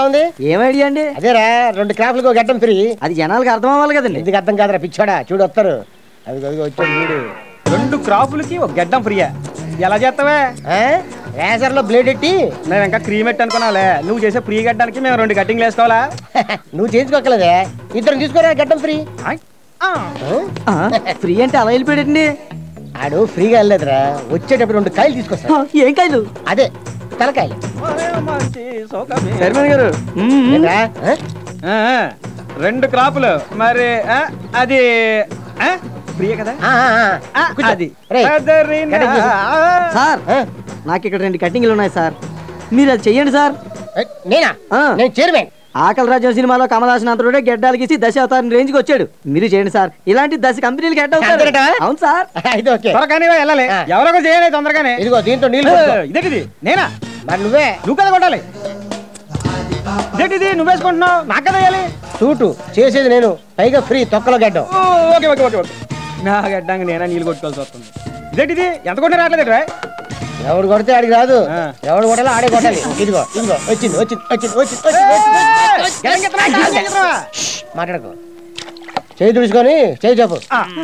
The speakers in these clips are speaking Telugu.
ఉంది ఏం ఐడియా అండి అదేరా రెండు క్రాఫ్లకు గడ్డం ఫ్రీ అది జనాలకు అర్థం అవ్వాలి కదండి ఎందుకు అర్థం కాదురా పిచ్చోడా చూడు వస్తారు అది అది వచ్చాడు చూడు రెండు క్రాపులకి ఒక గడ్డం ఫ్రీయా ఎలా చేస్తావే రేజర్ లో బ్లేడ్ ఎట్టి మేము ఇంకా క్రీమ్ ఎట్ అనుకున్నావులే నువ్వు చేసే ఫ్రీ గడ్డానికి మేము రెండు కట్టింగ్లు వేసుకోవాలా నువ్వు చేయించుకోకలేదే ఇద్దరు తీసుకోరా గడ్డం ఫ్రీ ఆయ్. ఆ. ఆ, ఫ్రీ అంటే అలా వెళ్ళిపోయాడండి ఆడు ఫ్రీగా వెళ్ళలేదురా వచ్చేటప్పుడు రెండు కాయలు తీసుకొస్తా ఆ, ఏం కాయలు అదే తలకాయలు ఒరే మంచి సోకమే. చైర్మన్ గారు మ్మ్. ఏంట్రా? ఆ? ఆ, ఆ. రెండు క్రాపులు మరి ఆ, అది ఆ, ఫ్రీయే కదా ఆ, ఆ, ఆ. ఆ, కూర్చో. అది రేయ్, కదరినా. కటింగ్ చేసి. సార్ ఆ? నాకు ఇక్కడ రెండు కట్టింగ్లు ఉన్నాయి సార్ మీరు అది చెయ్యండి సార్ ఏ, నేనా ఆ. నేను చైర్మన్ ఆకలి రాజ్యం సినిమాలో కమలాసన్ అంతరుడే గెడ్డాలకి దశ అవతారం రేంజ్ కి వచ్చాడు మీరు చేయండి సార్ ఇలాంటి దశ కంపెనీలు గెట్ అవుతారు అంతేనటా? అవును సార్ ఇది ఓకే త్వరగానే వెళ్ళాలి ఆ. ఎవరో ఒకరు చేయాలి తొందరగానే ఇదిగో దీంతో నీళ్ళు ఏ, కొట్టుకో. ఇదేంటిది నేనా మరి నువ్వే నువ్వు కదా కొట్టాలి ఇదేంటిది నువ్వు వేసుకుంటున్నావు నాకు కదా వేయాలి సూటు చేసేది నేను పైగా ఫ్రీ తొక్కలో గడ్డం oh, okay okay okay okay నా గడ్డానికి నేనా నీళ్ళు కొట్టుకోవాల్సి వస్తుంది ఇదేంటిది ఎంత కొట్టినా రావట్లేదు రా ఎవడు కొడితే ఆడికి రాదు ఆ. ఎవడు కొట్టాలో ఆడే కొట్టాలి ఇదిగో ఇదిగో వచ్చింది వచ్చింది వచ్చింది వచ్చింది వచ్చింది, వచ్చింది మాట్లాడుకో చేయి తుడుచుకొని చేయి చెప్పు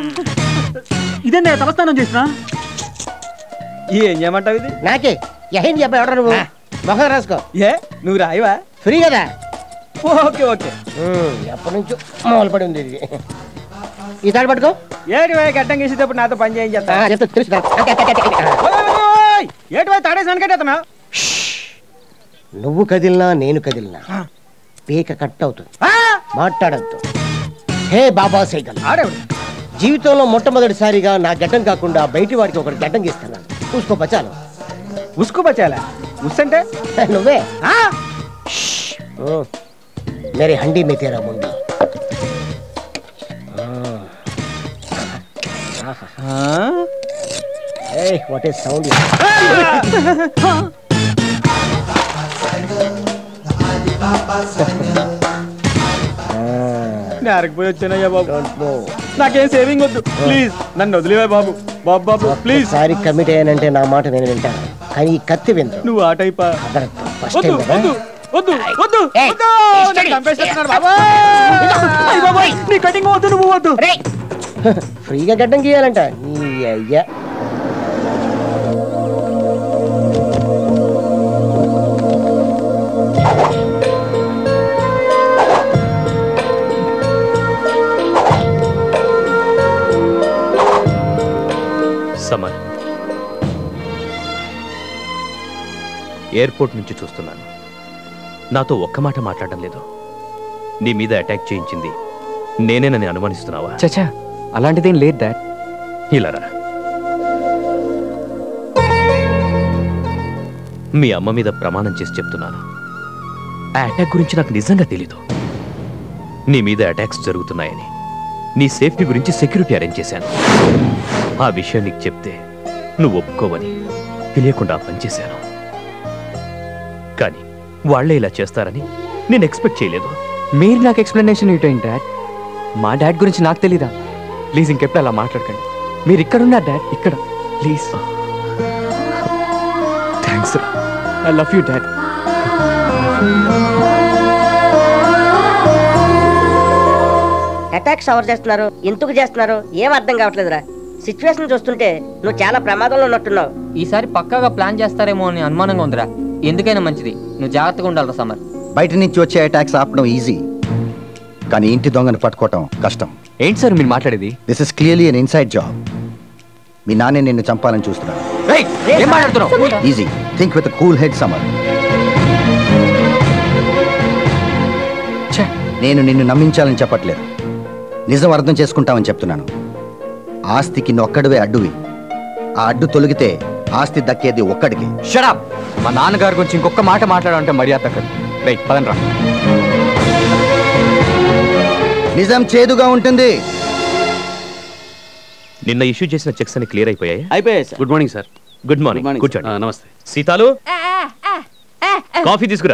ఇదే నేను తలస్థానం చేసిన ఏం చేయమంటావు ఇది నాకే ఏం చెప్పా ఎవడ నువ్వు మొహం రాసుకో ఏ నువ్వు రాయవా ఫ్రీ కదా ఓకే ఓకే ఉమ్, ఎప్పటి నుంచో మొదలు పడి ఉంది ఇది ఈ తాడు పట్టుకో ఏటి వాయి గడ్డం గీసేటప్పుడు నాతో పని చేయం ఆ, చేస్తా చెప్తా తెలుసు నాకు. అంతే, అంతే, అంతే, అంతే. ఏటి వాయి తాడేసి వెనకట్టేస్తున్నా నువ్వు కదిలినా నేను కదిలినా పీక కట్ అవుతుంది మాట్లాడద్దు హే బాబా సైకిల్ ఆడేవాడు జీవితంలో మొట్టమొదటిసారిగా నా గడ్డం కాకుండా బయటి వాడికి ఒకటి గడ్డం గీస్తున్నాను చూసుకో బచాలు ఉసుకు బచ్చాలా ఉస్ అంటే నువ్వే ఆ? ओ, मेरे हंडी में तेरा मुंडी ఆ? व्हाट इज साउंड నరకపోయి వచ్చానయ్యా బాబు डोंट नो నాకేం సేవింగ్ వద్దు ప్లీజ్ నన్ను వదిలేవా బాబు బాబు బాబు ప్లీజ్ సారి కమిట్ అయ్యానంటే నా మాట నేను వింటాను కానీ ఈ కత్తి విందు నువ్వు ఆ టైపా అదరద్దు ఫస్ట్ వద్దు టైం కదా వద్దు వద్దు వద్దు ఏయ్, వద్దు స్టడీ. నన్ను చంపేస్తున్నారు బాబా అయ్ బాబోయ్. నీ కటింగ్ వద్దు నువ్వు వద్దు రేయ్. ఫ్రీగా గడ్డం గీయాలంట ఈ అయ్యా సమర్ ఎయిర్పోర్ట్ నుంచి చూస్తున్నాను నాతో ఒక్క మాట మాట్లాడడం లేదు నీ మీద అటాక్ చేయించింది నేనేనని అనుమానిస్తున్నావా చచా అలాంటిదేం లేదు డాడ్ ఇలా రా మీ అమ్మ మీద ప్రమాణం చేసి చెప్తున్నాను ఆ అటాక్ గురించి నాకు నిజంగా తెలీదు నీ మీద అటాక్స్ జరుగుతున్నాయని నీ సేఫ్టీ గురించి సెక్యూరిటీ అరేంజ్ చేశాను ఆ విషయం నీకు చెప్తే నువ్వు ఒప్పుకోవని తెలియకుండా ఆ పని చేశాను కానీ వాళ్ళే ఇలా చేస్తారని నేను ఎక్స్పెక్ట్ చేయలేదు మీరు నాకు ఎక్స్ప్లెనేషన్ ఇవ్వండి డాడ్ మా డాడ్ గురించి నాకు తెలీదా ప్లీజ్ ఇంకెప్పుడు అలా మాట్లాడకండి మీరు ఇక్కడ ఉన్నారు డాడ్ ఇక్కడ please thanks I love you dad attacks ఎవరు చేస్తున్నారు ఎందుకు చేస్తున్నారు ఏం అర్థం కావట్లేదురా సిచ్యువేషన్ చూస్తుంటే నువ్వు చాలా ప్రమాదంలో ఉన్నట్టున్నావు ఈసారి పక్కాగా ప్లాన్ చేస్తారేమో అని అనుమానంగా ఉందిరా ఎందుకైనా మంచిది నువ్వు జాగ్రత్తగా ఉండాలిరా సమర్ బయట నుంచి వచ్చే అటాక్స్ ఆపడం ఈజీ కానీ ఇంటి దొంగను పట్టుకోవటం కష్టం ఏంటి సార్ మీరు మాట్లాడేది this is clearly an inside job మీ నాన్న నిన్ను చంపాలని చూస్తున్నాడు ఏయ్, ఏం మాట్లాడుతున్నావు easy think with cool head Samar ఛే, నేను నిన్ను నమ్మించాలని చెప్పట్లేదు నిజం అర్థం చేసుకుంటామని చెప్తున్నాను ఆస్తికి నొక్కడివే అడ్డువి ఆ అడ్డు తొలగితే ఆస్తి దక్కేది ఒక్కడికి shut up. మా నాన్నగారి గురించి ఇంకొక మాట మాట్లాడాలంటే మర్యాద తగ్గదు రైట్ పదండి రా నిజం చేదుగా ఉంటుంది నిన్న ఇష్యూ చేసిన చెక్స్ అని క్లియర్ అయిపోయాయి అయిపోయాయి sir good morning sir good morning కూర్చోండి నమస్తే సీతాలు కాఫీ తీసుకురా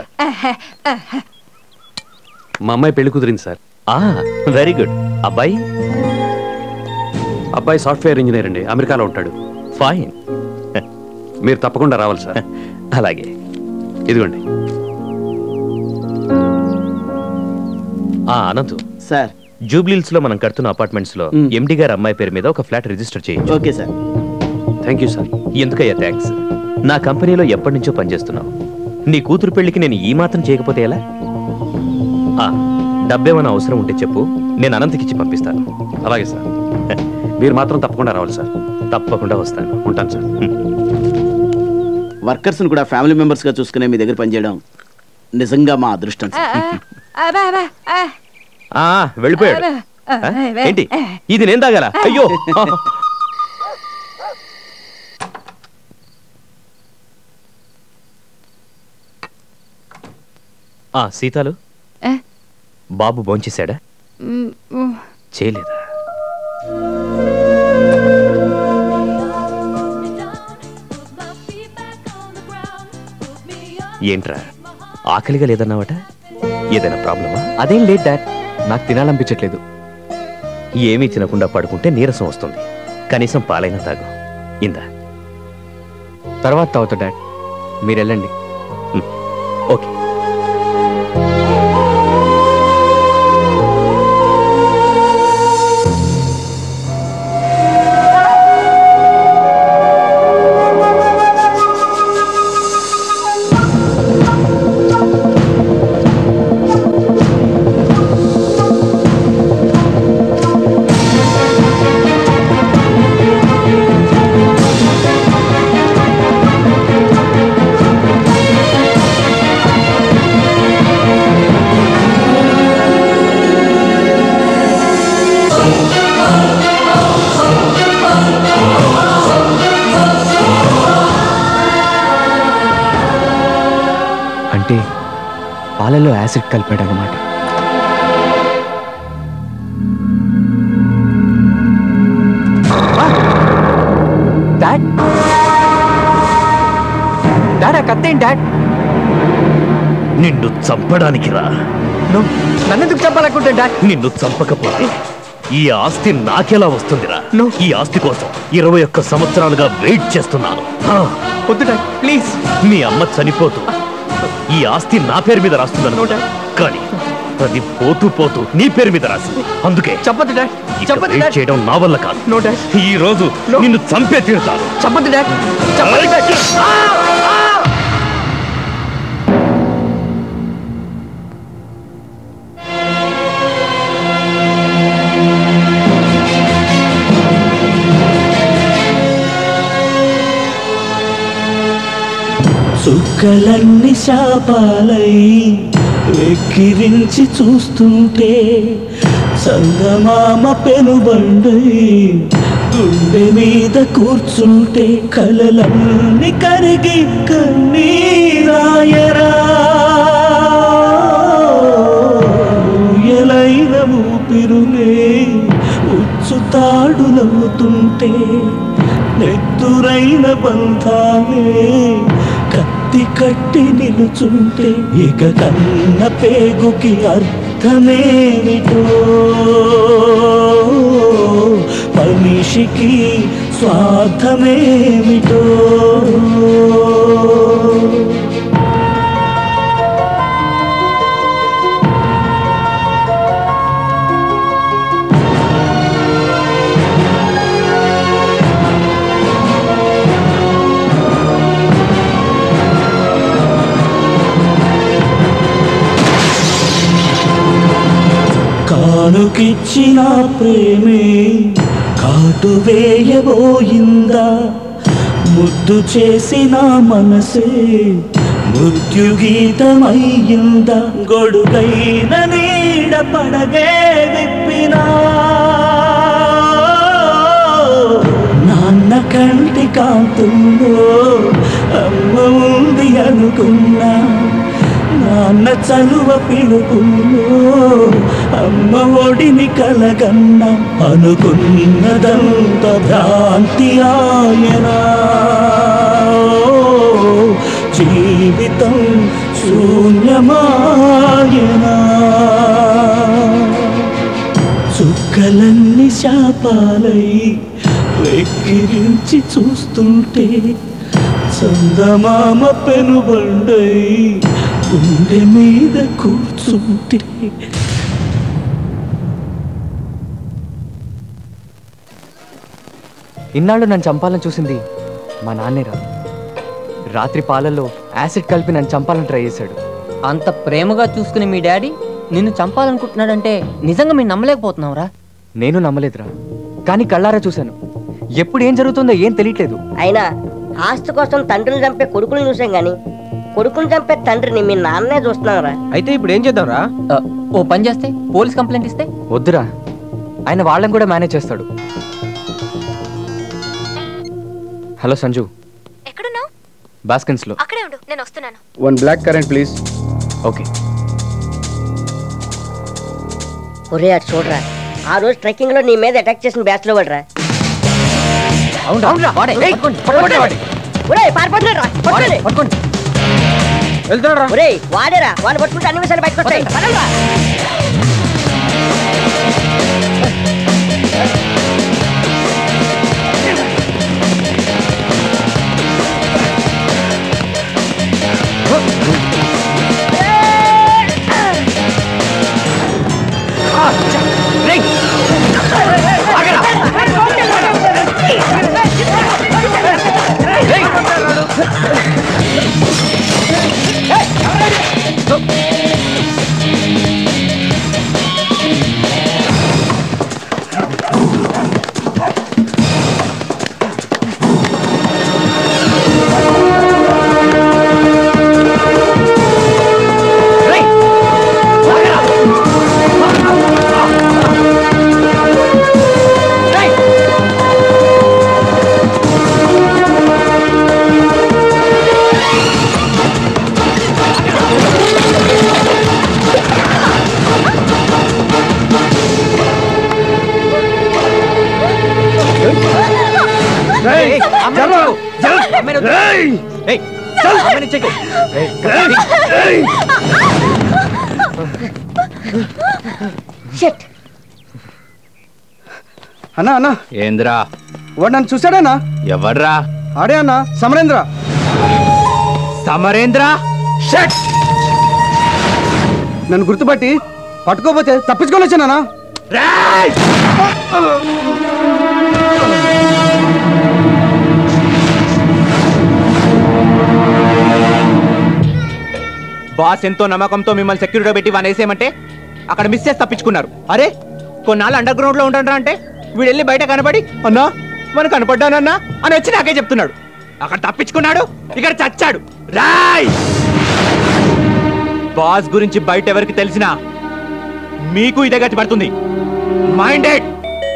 మా అమ్మాయి పెళ్లి కుదిరింది సార్ ఆ వెరీ గుడ్ అబ్బాయి అబ్బాయి సాఫ్ట్వేర్ ఇంజనీర్ అండి అమెరికాలో ఉంటాడు ఫైన్ మీరు తప్పకుండా రావాలి సార్ అలాగే ఇదిగోండి ఆ అనంతు సార్ జూబ్లీల్స్ లో మనం కడుతున్న అపార్ట్మెంట్స్ లో మ్. ఎండి గారి అమ్మాయి పేరు మీద ఒక ఫ్లాట్ రిజిస్టర్ చేయించు okay sir thank you sir ఎందుకయ్యా థ్యాంక్స్ నా కంపెనీలో ఎప్పటి నుంచో పనిచేస్తున్నావు నీ కూతురు పెళ్లికి నేను ఈ మాత్రం చేయకపోతే ఎలా ఆ, డబ్బేమైనా అవసరం ఉంటే చెప్పు నేను అనంతకిచ్చి పంపిస్తాను అలాగే సార్ మీరు మాత్రం తప్పకుండా రావాలి సార్ తప్పకుండా వస్తాను ఉంటాను సార్ వర్కర్స్ని కూడా ఫ్యామిలీ మెంబర్స్గా చూసుకునే మీ దగ్గర పనిచేయడం నిజంగా మా అదృష్టం సార్ ఆ, వెళ్ళిపోయాడు ఆ, ఏంటి ఇది నేను తాగాల అయ్యో ఆ సీతాలు బాబు భోంచేశాడా చేయలేదా ఏంట్రా ఆకలిగా లేదన్నావట ఏదైనా ప్రాబ్లమా అదేం లేదు డాడ్ నాకు తినాలనిపించట్లేదు ఏమీ తినకుండా పడుకుంటే నీరసం వస్తుంది కనీసం పాలైనా తాగు ఇందా తర్వాత తాగుతా డాడ్ మీరు వెళ్ళండి ఓకే అంటే పాలలో యాసిడ్ కలిపాడు అనమాట డాడ్ డాడ్ ఆ కత్తేం డాడ్ నిన్ను చంపడానికి రా నన్నెందుకు చెప్పాలనుకుంటా డాడ్ నిన్ను చంపకపోతే ఈ ఆస్తి నాకెలా వస్తుందిరా ఈ ఆస్తి కోసం ఇరవై ఒక్క సంవత్సరాలుగా వెయిట్ చేస్తున్నాను ఆ, వద్దు డాడ్ ప్లీజ్ మీ అమ్మ చనిపోతూ ఈ ఆస్తి నా పేరు మీద రాస్తుందనుకుంటా కానీ అది పోతూ పోతూ నీ పేరు మీద రాసింది అందుకే చెప్పదు డాడ్ ఇక చెప్పదు వెయిట్ డాడ్ చేయడం నా వల్ల కాదు నో డాడ్ ఈ రోజు నిన్ను చంపే తీరుతాను చెప్పదు డాడ్ చెప్పదు డాడ్ చుక్కలన్నీ శాపాలై వెక్కిరించి చూస్తుంటే చందమామ పెనుబండై గుండె మీద కూర్చుంటే కలలన్నీ కరిగి కన్నీరాయరా ఎలైన ఊపిరులే ఉచ్చుతాడులవుతుంటే నెత్తురైన బంధాలే కత్తి కట్టి నిలుచుంటే ఇక కన్న పేగుకి అర్థమేమిటో మనిషికి స్వార్థమేమిటో కానుకిచ్చిన ప్రేమే కాటు వేయబోయిందా ముద్దు చేసిన మనసే మృత్యుగీతమయ్యిందా గొడుగైన నీడ పడగే విప్పినా నాన్న కంటి కాంతుల్లో అమ్మ ఉంది అనుకున్నా నాన్న చలువ పిలుపుల్లో అమ్మ ఒడిని కలగన్న అనుకున్నదంత భ్రాంతి ఆయనా జీవితం శూన్యమాయనా చుక్కలన్నీ శాపాలై వెక్కిరించి చూస్తుంటే చందమామ పెనుబండై గుండె మీద కూర్చుంటే ఇన్నాళ్ళు నన్ను చంపాలని చూసింది మా నాన్నేరా రాత్రి పాలల్లో యాసిడ్ కలిపి నన్ను చంపాలని ట్రై చేశాడు అంత ప్రేమగా చూసుకునే మీ డాడీ నిన్ను చంపాలనుకుంటున్నాడంటే నిజంగా మీరు నమ్మలేకపోతున్నావురా నేను నమ్మలేదురా కానీ కళ్ళారా చూశాను ఎప్పుడు ఏం జరుగుతుందో ఏం తెలియట్లేదు అయినా ఆస్తి కోసం తండ్రిని చంపే కొడుకుని చూసాం గాని కొడుకుని చంపే తండ్రిని మీ నాన్నే చూస్తున్నావురా అయితే ఇప్పుడు ఏం చేద్దాం రా ఓ పని చేస్తే పోలీస్ కంప్లైంట్ ఇస్తే వద్దురా ఆయన వాళ్ళని కూడా మేనేజ్ చేస్తాడు హలో సంజు ఎక్కడున్నావు బాస్కిన్స్లో అక్కడే ఉండు నేను వస్తున్నాను one block current please okay ఒరే అటు చూడరా ఆ రోజు ట్రెక్కింగ్ లో నీ మీద అటాక్ చేసిన బ్యాచ్ లో వాడరా ఒరేయ్, పారిపోతున్నాడు రా, పట్టుకోండి. ఒరేయ్, వాడేరా వాళ్ళు పట్టుకుంటే అన్ని విషయాలు బయటకు వస్తాయి పదండ్రా. Shit. అన్నా అన్నా ఏంద్రా వాడు నన్ను చూసాడన్నా ఎవర్రా ఆడే అన్నా సమరేంద్ర సమరేంద్ర నన్ను గుర్తుపట్టి పట్టుకోపోతే తప్పించుకొని వచ్చానా బాస్ ఎంతో నమ్మకంతో మిమ్మల్ని సెక్యూరిటీ పెట్టి వనేసేయమంటే అక్కడ మిస్ చేసి తప్పించుకున్నారు అరే కొన్నాళ్ళు అండర్ గ్రౌండ్ లో ఉంటారా అంటే వీడు వెళ్ళి బయట కనబడి అన్నా మనం కనపడ్డానన్నా అని వచ్చి నాకే చెప్తున్నాడు అక్కడ తప్పించుకున్నాడు ఇక్కడ చచ్చాడు రాయ్ బాస్ గురించి బయట ఎవరికి తెలిసినా మీకు ఇదే గట్టి పడుతుంది మైండెడ్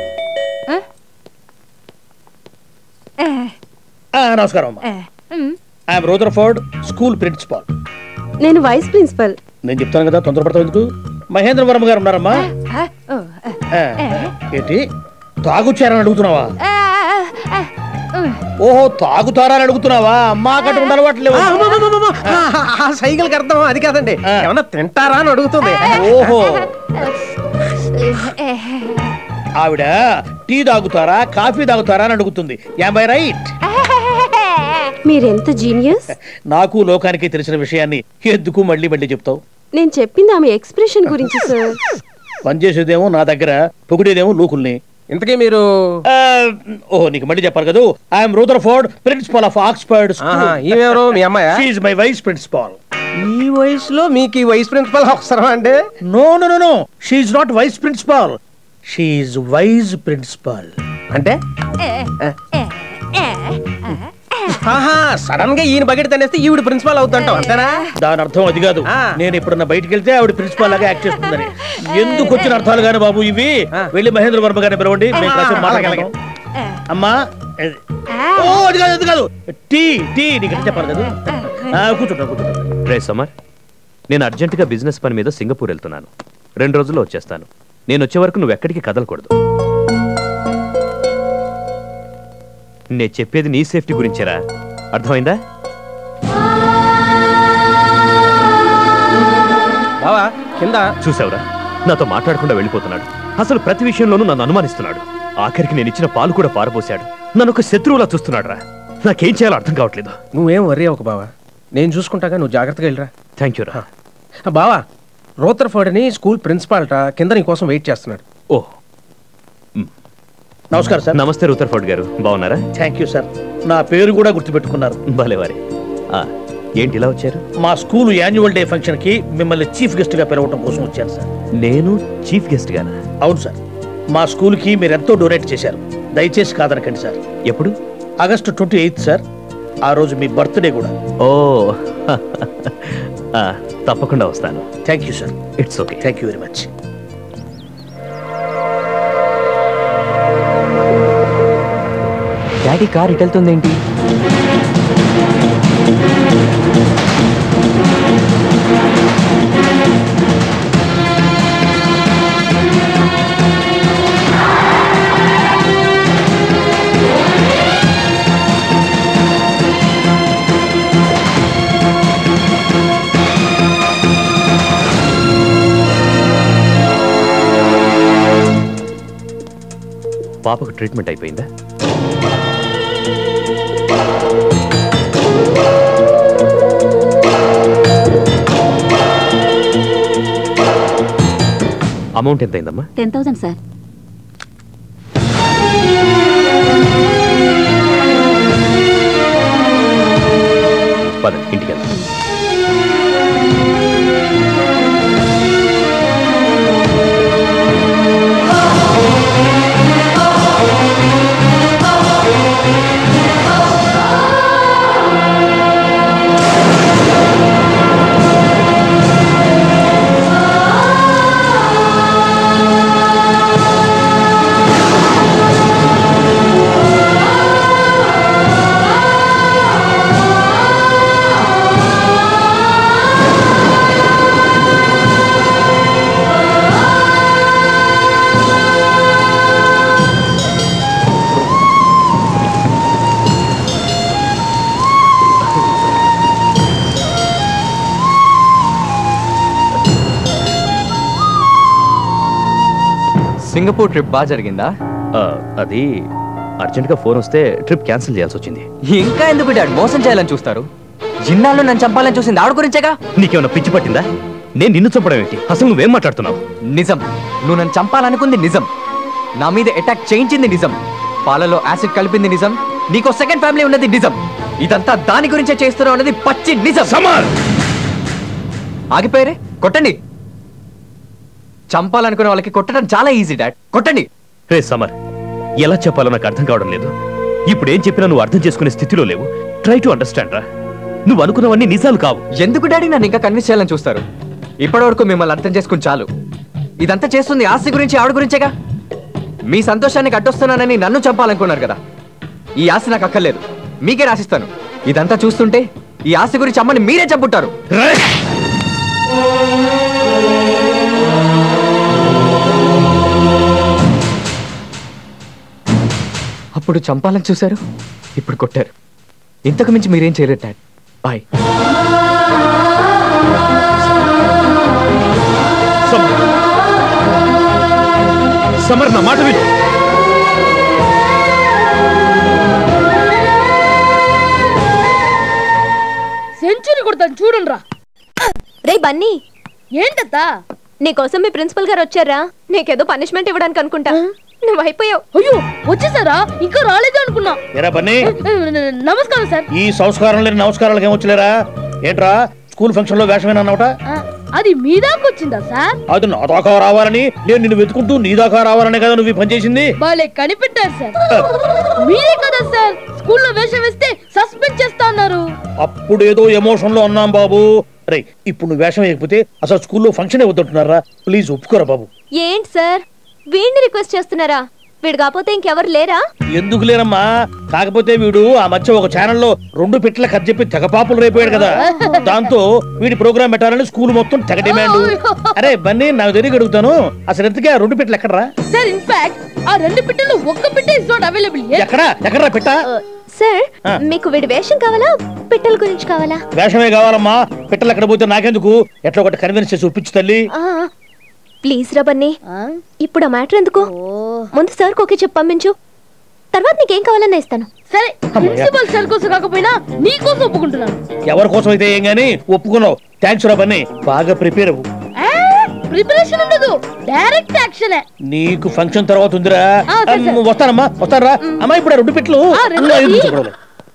నమస్కారం అమ్మా ఐఎమ్ రూదర్ఫోర్డ్ స్కూల్ ప్రిన్సిపాల్ నేను వైస్ ప్రిన్సిపల్ నేను చెప్తాను కదా తొందరపడతావు ఎందుకు మహేంద్ర వర్మ గారు ఉన్నారమ్మా ఆ, ఏంటి తాగుచ్చారని అడుగుతున్నావా ఓహో తాగుతారా అని అడుగుతున్నావా అమ్మా కట్టు అలవాట్లేవు ఆ సైకిల్కి అర్థం అది కాదండి ఏమన్నా తింటారా అని అడుగుతుంది ఓహో ఆవిడ టీ తాగుతారా కాఫీ తాగుతారా అని అడుగుతుంది బై రైట్ మీరెంత జీనియస్ నాకు లోకానికి తెలిసిన విషయాన్ని ఎందుకు మళ్ళీ మళ్ళీ చెప్తావు నేను చెప్పింది ఆమె ఎక్స్ప్రెషన్ గురించి సార్ పనిచేసేదేమో నా దగ్గర పొగిడేదేమో లోకుల్ని ఇంతకీ మీరు ఓహో నీకు మళ్ళీ చెప్పాలి కదా I'm Rutherford principal of Oxford ఆహా, ఈమెవరు? మీ అమ్మాయా? షీఈ్ మై వైస్ ప్రిన్సిపాల్ ఈ వయసులో మీకు ఈ వైస్ ప్రిన్సిపల్ అవసరం అండి no no no no she's not vice principal she's wise principal అంటే ఆహా సడన్ గా ఈయన బకెట్ తనేస్తే ఈవిడ ప్రిన్సిపల్ అవుతుంటాం అంతేనా దాని అర్థం అది కాదు నేను ఎప్పుడన్నా బయటికి వెళ్తే ఆవిడ ప్రిన్సిపాల్ లాగా యాక్ట్ చేస్తుందని ఎందుకు వచ్చిన అర్థాలు గాని బాబు ఇవి వెళ్ళి మహేంద్ర వర్మ గారిని పిలవండి మేము కాసేపు మాట్లాడగలం అమ్మా అది- ఓ అది కాదు అది కాదు టీ టీ నీకు ఎట్లా చెప్పాలి కదా ఆ, కూర్చుంటా కూర్చుంటా రే సమర్ నేను అర్జెంటుగా బిజినెస్ పని మీద సింగపూర్ వెళ్తున్నాను రెండు రోజుల్లో వచ్చేస్తాను నేను వచ్చే వరకు నువ్వు ఎక్కడికి కదలకూడదు నేను చెప్పేది నీ సేఫ్టీ గురించేరా అర్థమైందా బావా కింద చూసావురా నాతో మాట్లాడకుండా వెళ్ళిపోతున్నాడు అసలు ప్రతి విషయంలోనూ నన్ను అనుమానిస్తున్నాడు ఆఖరికి నేను ఇచ్చిన పాలు కూడా పారపోశాడు నన్ను ఒక శత్రువులా చూస్తున్నాడు రా నాకేం చేయాలో అర్థం కావట్లేదు నువ్వేం వర్రీ ఒక బావా నేను చూసుకుంటాగా నువ్వు జాగ్రత్తగా వెళ్ళరా థ్యాంక్ యూ రా బావా రోతర్ఫర్డ్ అని స్కూల్ ప్రిన్సిపాల్ కింద నీ కోసం వెయిట్ చేస్తున్నాడు ఓ నమస్కారం సార్ నమస్తే రూతర్ఫోర్డ్ గారు బాగున్నారా థ్యాంక్ యూ సార్ నా పేరు కూడా గుర్తుపెట్టుకున్నారు భలేవారే ఆ, ఏంటి ఇలా వచ్చారు మా స్కూల్ యాన్యువల్ డే ఫంక్షన్ కి మిమ్మల్ని చీఫ్ గెస్ట్ గా పిలవటం కోసం వచ్చాను సార్ నేను చీఫ్ గెస్ట్ గానా అవును సార్ మా స్కూల్ కి మీరు ఎంతో డొనేట్ చేశారు దయచేసి కాదనకండి సార్ ఎప్పుడు ఆగస్టు ట్వంటీ ఎయిత్ సార్ ఆ రోజు మీ బర్త్డే కూడా ఓ ఆ, తప్పకుండా వస్తాను thank you sir it's okay thank you very much daddy car ఇటు వెళ్తుందేంటి పాపకు ట్రీట్మెంట్ అయిపోయిందా అమౌంట్ ఎంత అయిందమ్మా టెన్ థౌసండ్ సార్ పద ఇంటికి వెళ్దాం సింగపూర్ ట్రిప్ బాగా జరిగిందా ఆ, అది అర్జెంట్గా ఫోన్ వస్తే ట్రిప్ క్యాన్సిల్ చేయాల్సి వచ్చింది ఇంకా ఎందుకు డాడ్ మోసం చేయాలని చూస్తారు జిన్నాల్లో నన్ను చంపాలని చూసింది ఆవిడ గురించేగా నీకేమైనా పిచ్చి పట్టిందా నేను నిన్ను చంపడం ఏంటి అసలు నువ్వేం మాట్లాడుతున్నావు నిజం నువ్వు నన్ను చంపాలనుకుంది నిజం నా మీద అటాక్ చేయించింది నిజం పాలలో యాసిడ్ కలిపింది నిజం నీకో సెకండ్ ఫ్యామిలీ ఉన్నది నిజం ఇదంతా దాని గురించే చేస్తున్నావు అన్నది పచ్చి నిజం ఆగిపోయారే కొట్టండి చంపాలనుకునే వాళ్ళకి కొట్టడం చాలా ఈజీ డాడ్ కొట్టండి రే సమర్ ఎలా చెప్పాలో నాకు అర్థం కావడం లేదు ఇప్పుడు ఏం చెప్పినా నువ్వు అర్థం చేసుకునే స్థితిలో లేవు ట్రై టు అండర్స్టాండ్ రా నువ్వు అనుకున్నవన్నీ నిజాలు కావు ఎందుకు డాడీ నన్ను ఇంకా కన్విన్స్ చేయాలని చూస్తారు ఇప్పటివరకు మిమ్మల్ని అర్థం చేసుకుని చాలు ఇదంతా చేస్తుంది ఆస్తి గురించి ఆవిడ గురించేగా మీ సంతోషానికి అడ్డొస్తున్నానని నన్ను చంపాలనుకున్నారు కదా ఈ ఆస్తి నాకు అక్కర్లేదు మీకే రాసిస్తాను ఇదంతా చూస్తుంటే ఈ ఆస్తి గురించి అమ్మని మీరే చంపుంటారు అప్పుడు చంపాలని చూశారు ఇప్పుడు కొట్టారు ఇంతకు మించి మీరేం చేయలేరు డాడ్ బాయ్ సమర్ నా మాట విను సెంచరీ కొడతాను చూడండి రా రే బన్నీ ఏంటత్తా నీకోసం మీ ప్రిన్సిపల్ గారు వచ్చారా నీకేదో పనిష్మెంట్ ఇవ్వడానికి అనుకుంటా నువ్వు అయిపోయావు అయ్యో వచ్చేసారా ఇంకా రాలేదు అనుకున్నా ఏరా బన్నీ నమస్కారం సార్ ఈ సంస్కారం లేని నమస్కారాలకు ఏమొచ్చలేరా ఏంట్రా స్కూల్ ఫంక్షన్ లో వేషమేనా అన్నమాట ఆ, అది మీ దాకా వచ్చిందా సార్ అది నా దాకా రావాలని నేను నిన్ను వెతుకుంటూ నీ దాకా రావాలనే కదా నువ్వు ఈ పని చేసింది బాలే కనిపెట్టారు సార్ మీరే కదా సార్ స్కూల్లో వేషం వేస్తే సస్పెండ్ చేస్తా అన్నారు అప్పుడు ఏదో ఎమోషన్ లో అన్నాం బాబు రే ఇప్పుడు నువ్వు వేషం వేయకపోతే అసలు స్కూల్లో ఫంక్షన్ వద్దంటున్నారా ప్లీజ్ ఒప్పుకోరా బాబు ఏంటి సార్ వీడిని రిక్వెస్ట్ చేస్తున్నారా వీడు కాకపోతే ఇంకెవరు లేరా ఎందుకు లేనమ్మా కాకపోతే వీడు ఆ మధ్య ఒక ఛానల్లో రెండు పెట్టల కథ చెప్పి తెగ పాపులు రేపోయాడు కదా దాంతో వీడి ప్రోగ్రామ్ పెట్టాలని స్కూల్ మొత్తం తెగ డిమాండ్ అరే బన్నీ నాకు తెలియక అడుగుతాను అసలు ఎంతకే ఆ రెండు పెట్టలు ఎక్కడరా సార్ ఇన్ఫాక్ట్ ఆ రెండు పెట్టెలు ఒక్క పెట్టే ఇస్ నాట్ అవైలబుల్ ఎక్కడా ఎక్కడరా పెట్ట సార్ ఆ. మీకు వీడి వేషం కావాలా పిట్టల గురించి కావాలా వేషమే కావాలమ్మా పెట్టలు ఎక్కడ పోతే నాకెందుకు ఎట్లా ఒకటి కన్విన్స్ చేసి ఒప్పించు తల్లి ఆ, ప్లీజ్ రా బన్నీ ఇప్పుడు ఆ మ్యాటర్ ఎందుకు ముందు సార్కి ఓకే చెప్పి పంపించు తర్వాత నీకేం కావాలన్నా ఇస్తాను సరే ప్రిన్సిపల్ సార్ కోసం కాకపోయినా నీ కోసం ఒప్పుకుంటున్నాను ఎవరి కోసం అయితే ఏం గానీ ఒప్పుకున్నావు థ్యాంక్స్ రా బన్నీ బాగా ప్రిపేర్ అవ్వు ఆ, ప్రిపరేషన్ ఉండదు డైరెక్ట్ యాక్షనే నీకు ఫంక్షన్ తర్వాత ఉందిరా ఆ, సరే, సరే. అమ్మ, వస్తానమ్మా వస్తారా అమ్మా ఇప్పుడు ఆ రెండు పెట్లు ఆ, రెండు ఇంకా ఐదు పెట్లు. నిమిషాలు.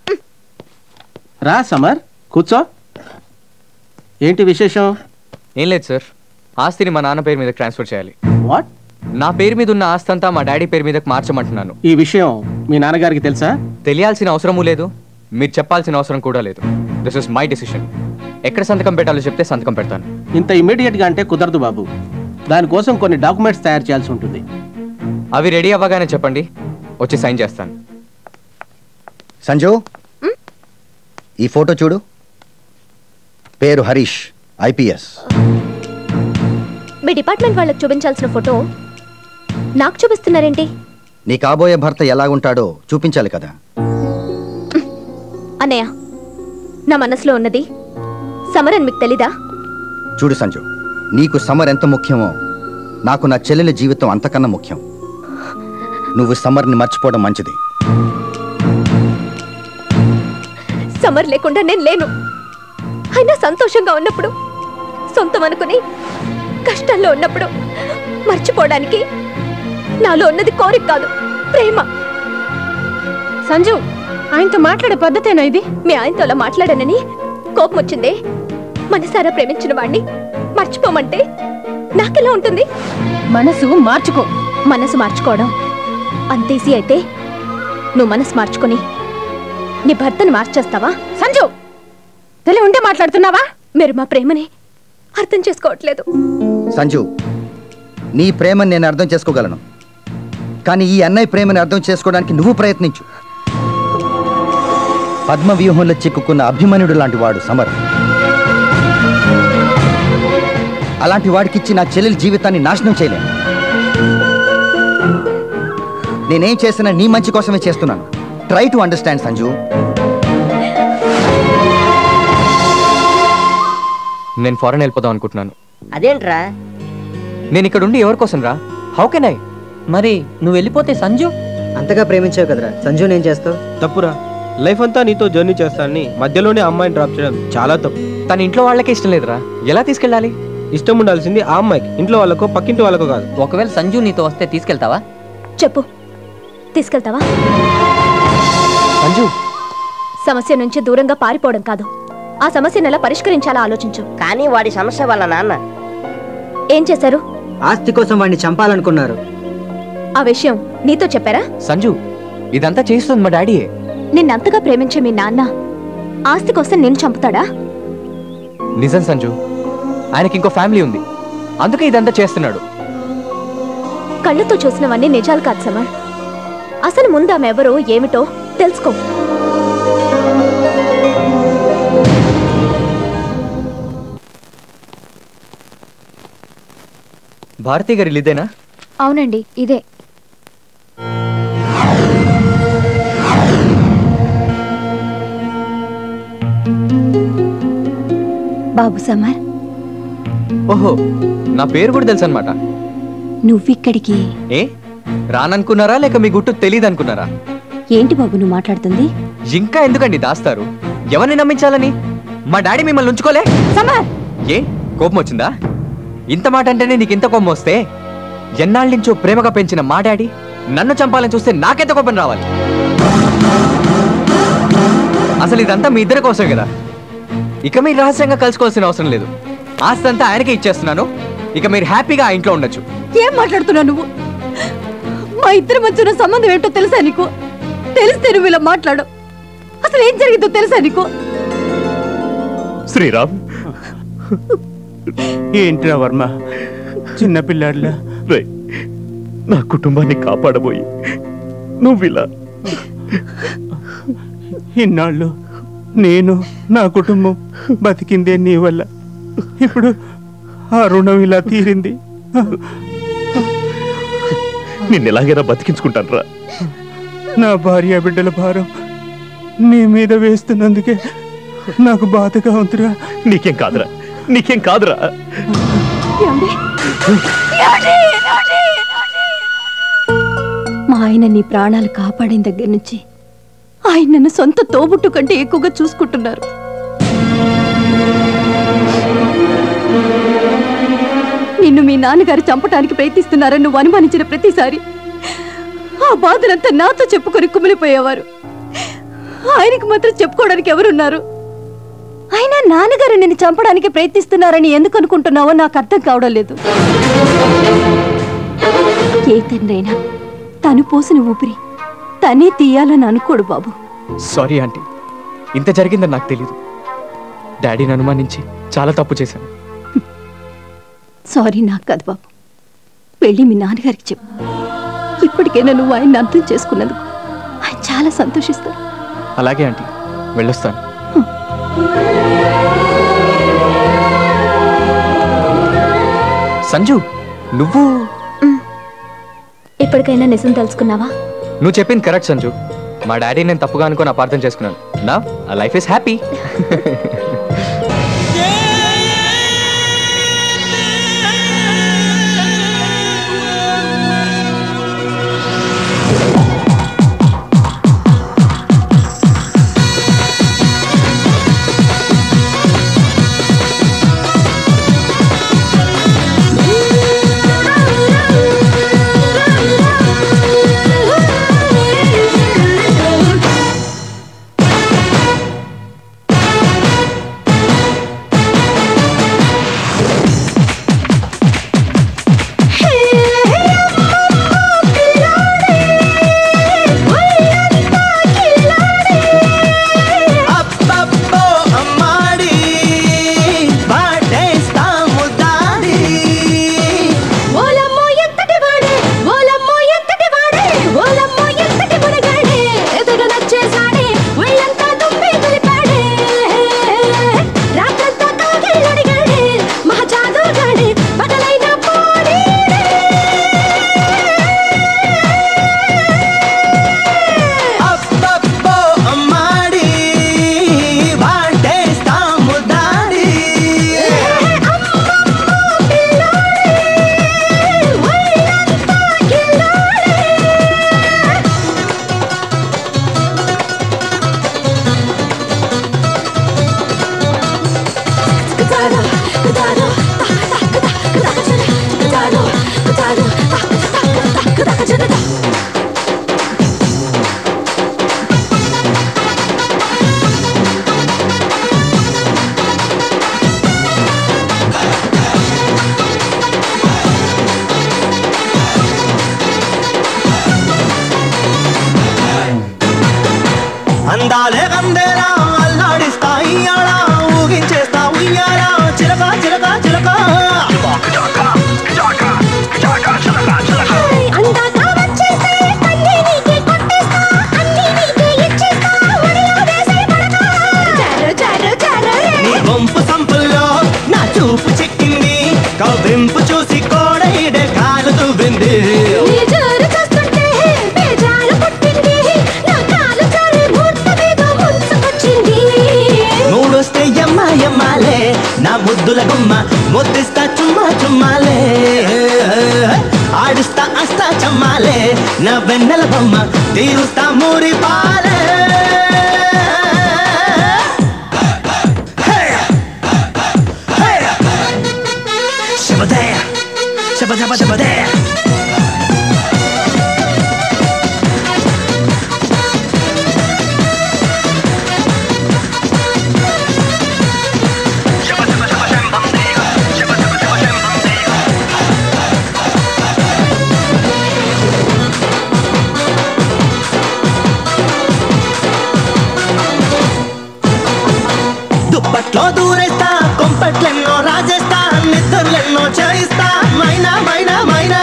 రా సమర్ కూర్చో ఏంటి విశేషం ఏం లేదు సార్ ఆస్తిని మా నాన్న పేరు మీద ట్రాన్స్ఫర్ చేయాలి వాట్ నా పేరు మీద ఉన్న ఆస్తి అంతా మా డాడీ పేరు మీదకి మార్చమంటున్నాను ఈ విషయం మీ నాన్నగారికి తెలుసా తెలియాల్సిన అవసరమూ లేదు మీరు చెప్పాల్సిన అవసరం కూడా లేదు దిస్ ఇస్ మై డెసిషన్ ఎక్కడ సంతకం పెట్టాలో చెప్తే సంతకం పెడతాను ఇంత ఇమీడియట్ గా అంటే కుదరదు బాబు దానికోసం కొన్ని డాక్యుమెంట్స్ తయారు చేయాల్సి ఉంటుంది అవి రెడీ అవ్వగానే చెప్పండి వచ్చి సైన్ చేస్తాను సంజు ఈ ఫోటో చూడు పేరు హరీష్ ఐపీఎస్ మీ డిపార్ట్మెంట్ వాళ్ళకి చూపించాల్సిన ఫోటో నాకు చూపిస్తున్నారేంటి నీ కాబోయే భర్త ఎలాగుంటాడో చూపించాలి కదా అన్నయ్య నా మనసులో ఉన్నది సమర్ అని మీకు తెలీదా చూడు సంజు నీకు సమర్ ఎంత ముఖ్యమో నాకు నా చెల్లెల జీవితం అంతకన్నా ముఖ్యం నువ్వు సమర్ని మర్చిపోవడం మంచిది సమర్ లేకుండా నేను లేను అయినా సంతోషంగా ఉన్నప్పుడు సొంతం అనుకుని కష్టాల్లో ఉన్నప్పుడు మర్చిపోవడానికి నాలో ఉన్నది కోరిక కాదు ప్రేమ సంజు ఆయనతో మాట్లాడే పద్ధతేనా ఇది మీ ఆయనతో అలా మాట్లాడానని కోపం వచ్చిందే మనసారా ప్రేమించిన వాణ్ణి మర్చిపోమంటే నాకెలా ఉంటుంది మనసు మార్చుకో మనసు మార్చుకోవడం అంత ఈజీ అయితే నువ్వు మనసు మార్చుకొని నీ భర్తను మార్చేస్తావా సంజు తెలి ఉంటే మాట్లాడుతున్నావా మీరు మా ప్రేమని అర్థం చేసుకోవట్లేదు సంజు నీ ప్రేమని నేను అర్థం చేసుకోగలను కానీ ఈ అన్నయ్య ప్రేమని అర్థం చేసుకోవడానికి నువ్వు ప్రయత్నించు పద్మ వ్యూహంలో చిక్కుకున్న అభిమన్యుడు లాంటి వాడు సమర్ అలాంటి వాడికిచ్చి నా చెల్లెలి జీవితాన్ని నాశనం చేయలేను నేనేం చేసినా నీ మంచి కోసమే చేస్తున్నాను ట్రై టు అండర్స్టాండ్ సంజు నేను ఫారెన్ వెళ్ళిపోదాం అనుకుంటున్నాను అదేంట్రా నేను ఇక్కడ ఉండి ఎవరి కోసం రా హౌ కెన్ ఐ మరి నువ్వు వెళ్ళిపోతే సంజు అంతగా ప్రేమించావు కదరా సంజు నేను చేస్తావు తప్పురా లైఫ్ అంతా నీతో జర్నీ చేస్తానని మధ్యలోనే అమ్మాయిని డ్రాప్ చేయడం చాలా తప్పు తన ఇంట్లో వాళ్ళకి ఇష్టం లేదురా ఎలా తీసుకెళ్ళాలి ఇష్టం ఉండాల్సింది ఆ అమ్మాయికి ఇంట్లో వాళ్ళకో పక్కింటి వాళ్ళకో కాదు ఒకవేళ సంజు నీతో వస్తే తీసుకెళ్తావా చెప్పు తీసుకెళ్తావా సంజు సమస్య నుంచి దూరంగా పారిపోవడం కాదు ఆ సమస్యను ఎలా పరిష్కరించాలో ఆలోచించు కానీ వాడి సమస్య వాళ్ళ నాన్న ఏం చేశారు ఆస్తి కోసం వాడిని చంపాలనుకున్నారు ఆ విషయం నీతో చెప్పారా సంజు ఇదంతా చేస్తుంది మా డాడీయే నిన్నంతగా ప్రేమించే మీ నాన్న ఆస్తి కోసం నిన్ను చంపుతాడా నిజం సంజు ఆయనకి ఇంకో ఫ్యామిలీ ఉంది అందుకే ఇదంతా చేస్తున్నాడు కళ్ళతో చూసినవన్నీ నిజాలు కాదు సమర్ అసలు ముందు ఆమె ఎవరో ఏమిటో తెలుసుకో భారతి గారి ఇదేనా అవునండి ఇదే బాబు సమర్ ఓహో నా పేరు కూడా తెలుసు అనమాట నువ్విక్కడికి ఏ రాననుకున్నారా లేక మీ గుట్టు తెలియదు అనుకున్నారా ఏంటి బాబు నువ్వు మాట్లాడుతుంది ఇంకా ఎందుకండి దాస్తారు ఎవరిని నమ్మించాలని మా డాడీ మిమ్మల్ని ఉంచుకోలే సమర్ ఏ కోపం వచ్చిందా ఇంత మాట అంటేనే నీకు ఇంత కోపం వస్తే ఎన్నాళ్ళ నుంచో ప్రేమగా పెంచిన మా డాడీ నన్ను చంపాలని చూస్తే నాకెంత కోపం రావాలి అసలు ఇదంతా మీ ఇద్దరి కోసమే కదా ఇక మీరు రహస్యంగా కలుసుకోవాల్సిన అవసరం లేదు ఆస్తి అంతా ఆయనకే ఇచ్చేస్తున్నాను ఇక మీరు హ్యాపీగా ఆ ఇంట్లో ఉండొచ్చు ఏం మాట్లాడుతున్నావు నువ్వు మా ఇద్దరి మధ్య ఉన్న సంబంధం ఏంటో తెలుసా నీకు తెలిస్తే నువ్వు ఇలా మాట్లాడు అసలు ఏం జరిగిందో తెలుసా నీకు శ్రీరామ్ ఏంట్రా వర్మ చిన్నపిల్లాడిలా రే నా కుటుంబాన్ని కాపాడబోయి నువ్విలా ఇన్నాళ్ళు నేను నా కుటుంబం బతికిందే నీ వల్ల ఇప్పుడు ఆ రుణం ఇలా తీరింది నిన్ను ఎలాగైనా బతికించుకుంటాను రా నా భార్య బిడ్డల భారం నీ మీద వేస్తున్నందుకే నాకు బాధగా ఉందిరా నీకేం కాదురా నీకేం కాదురా మా ఆయన నీ ప్రాణాలు కాపాడిన దగ్గర నుంచి ఆయన నన్ను సొంత తోబుట్టు కంటే ఎక్కువగా చూసుకుంటున్నారు నిన్ను మీ నాన్నగారు చంపడానికి ప్రయత్నిస్తున్నారని నువ్వు అనుమానించిన ప్రతిసారి ఆ బాధలంతా నాతో చెప్పుకొని కుమిలిపోయేవారు ఆయనకు మాత్రం చెప్పుకోవడానికి ఎవరున్నారు అయినా నాన్నగారు నిన్ను చంపడానికి ప్రయత్నిస్తున్నారని ఎందుకు అనుకుంటున్నావో నాకు అర్థం కావడం లేదు ఏ తండ్రైనా తను పోసిన ఊపిరి తనే తీయాలని అనుకోడు బాబు సారీ ఆంటీ ఇంత జరిగిందని నాకు తెలీదు డాడీని అనుమానించి చాలా తప్పు చేశాను సారీ నాకు కాదు బాబు వెళ్ళి మీ నాన్నగారికి చెప్పు ఇప్పటికైనా నువ్వు ఆయన్ని అర్థం చేసుకున్నందుకు ఆయన చాలా సంతోషిస్తారు అలాగే ఆంటీ వెళ్ళొస్తాను సంజు నువ్వు ఇప్పటికైనా నిజం తెలుసుకున్నావా నువ్వు చెప్పింది కరెక్ట్ సంజు మా డాడీ నేను తప్పుగా అనుకొని అపార్థం చేసుకున్నాను నా లైఫ్ ఇస్ హ్యాపీ అబ్బబ్బో అమ్మాడి వాటేస్తాము దాడి ఓలమ్మో ఎంతటి వాడే ఓలమ్మో ఎంతటి వాడే ఓలమ్మో ఎంతటి మునగాడే ఎదుగ నచ్చేసాడే ఒళ్ళంతా దుమ్మి దులిపాడే రాత్రంతా కాగిళ్ళడిగాడే మహజాదుగాడే బదలైన పోనీడే అబ్బబ్బో అమ్మాడి వాటేస్తాము దాడి అందాలే కందేరా అల్లాడిస్తా ఇయ్యాల ఊగించేస్తా ఉయ్యాల చిలక చిలక చిలక అందాక వచ్చేస్తే కన్నీ నీకే కొట్టేస్తా అన్నీ నీకే ఇచ్చేస్తా ఒడిలో వేసే పడక చారు చారు చారు నీ వంపు సంపుల్లో నా చూపు చిక్కింది కవ్వింపు చూసి కోడైడే కాలు తువ్వింది నీ జోరు చూస్తుంటే బేజారు పుట్టింది నా కాలు జారి మూర్త మీద ముంచుకొచ్చింది మూడొస్తే ఎమ్మ ఎమ్మాలే నా ముద్దుల గుమ్మ ముద్దిస్తా చుమ్మా చుమ్మాలే ఆడిస్తా అస్తా చమ్మాలే నా వెన్నెల బొమ్మ తీరుస్తా మూరి పాలే శబదయ శబ శబ శబదయ దుప్పట్లో దూరేస్తా కొంపట్లెన్నో రాజేస్తా నిద్రలెన్నో చేయిస్తా మైనా మైనా మైనా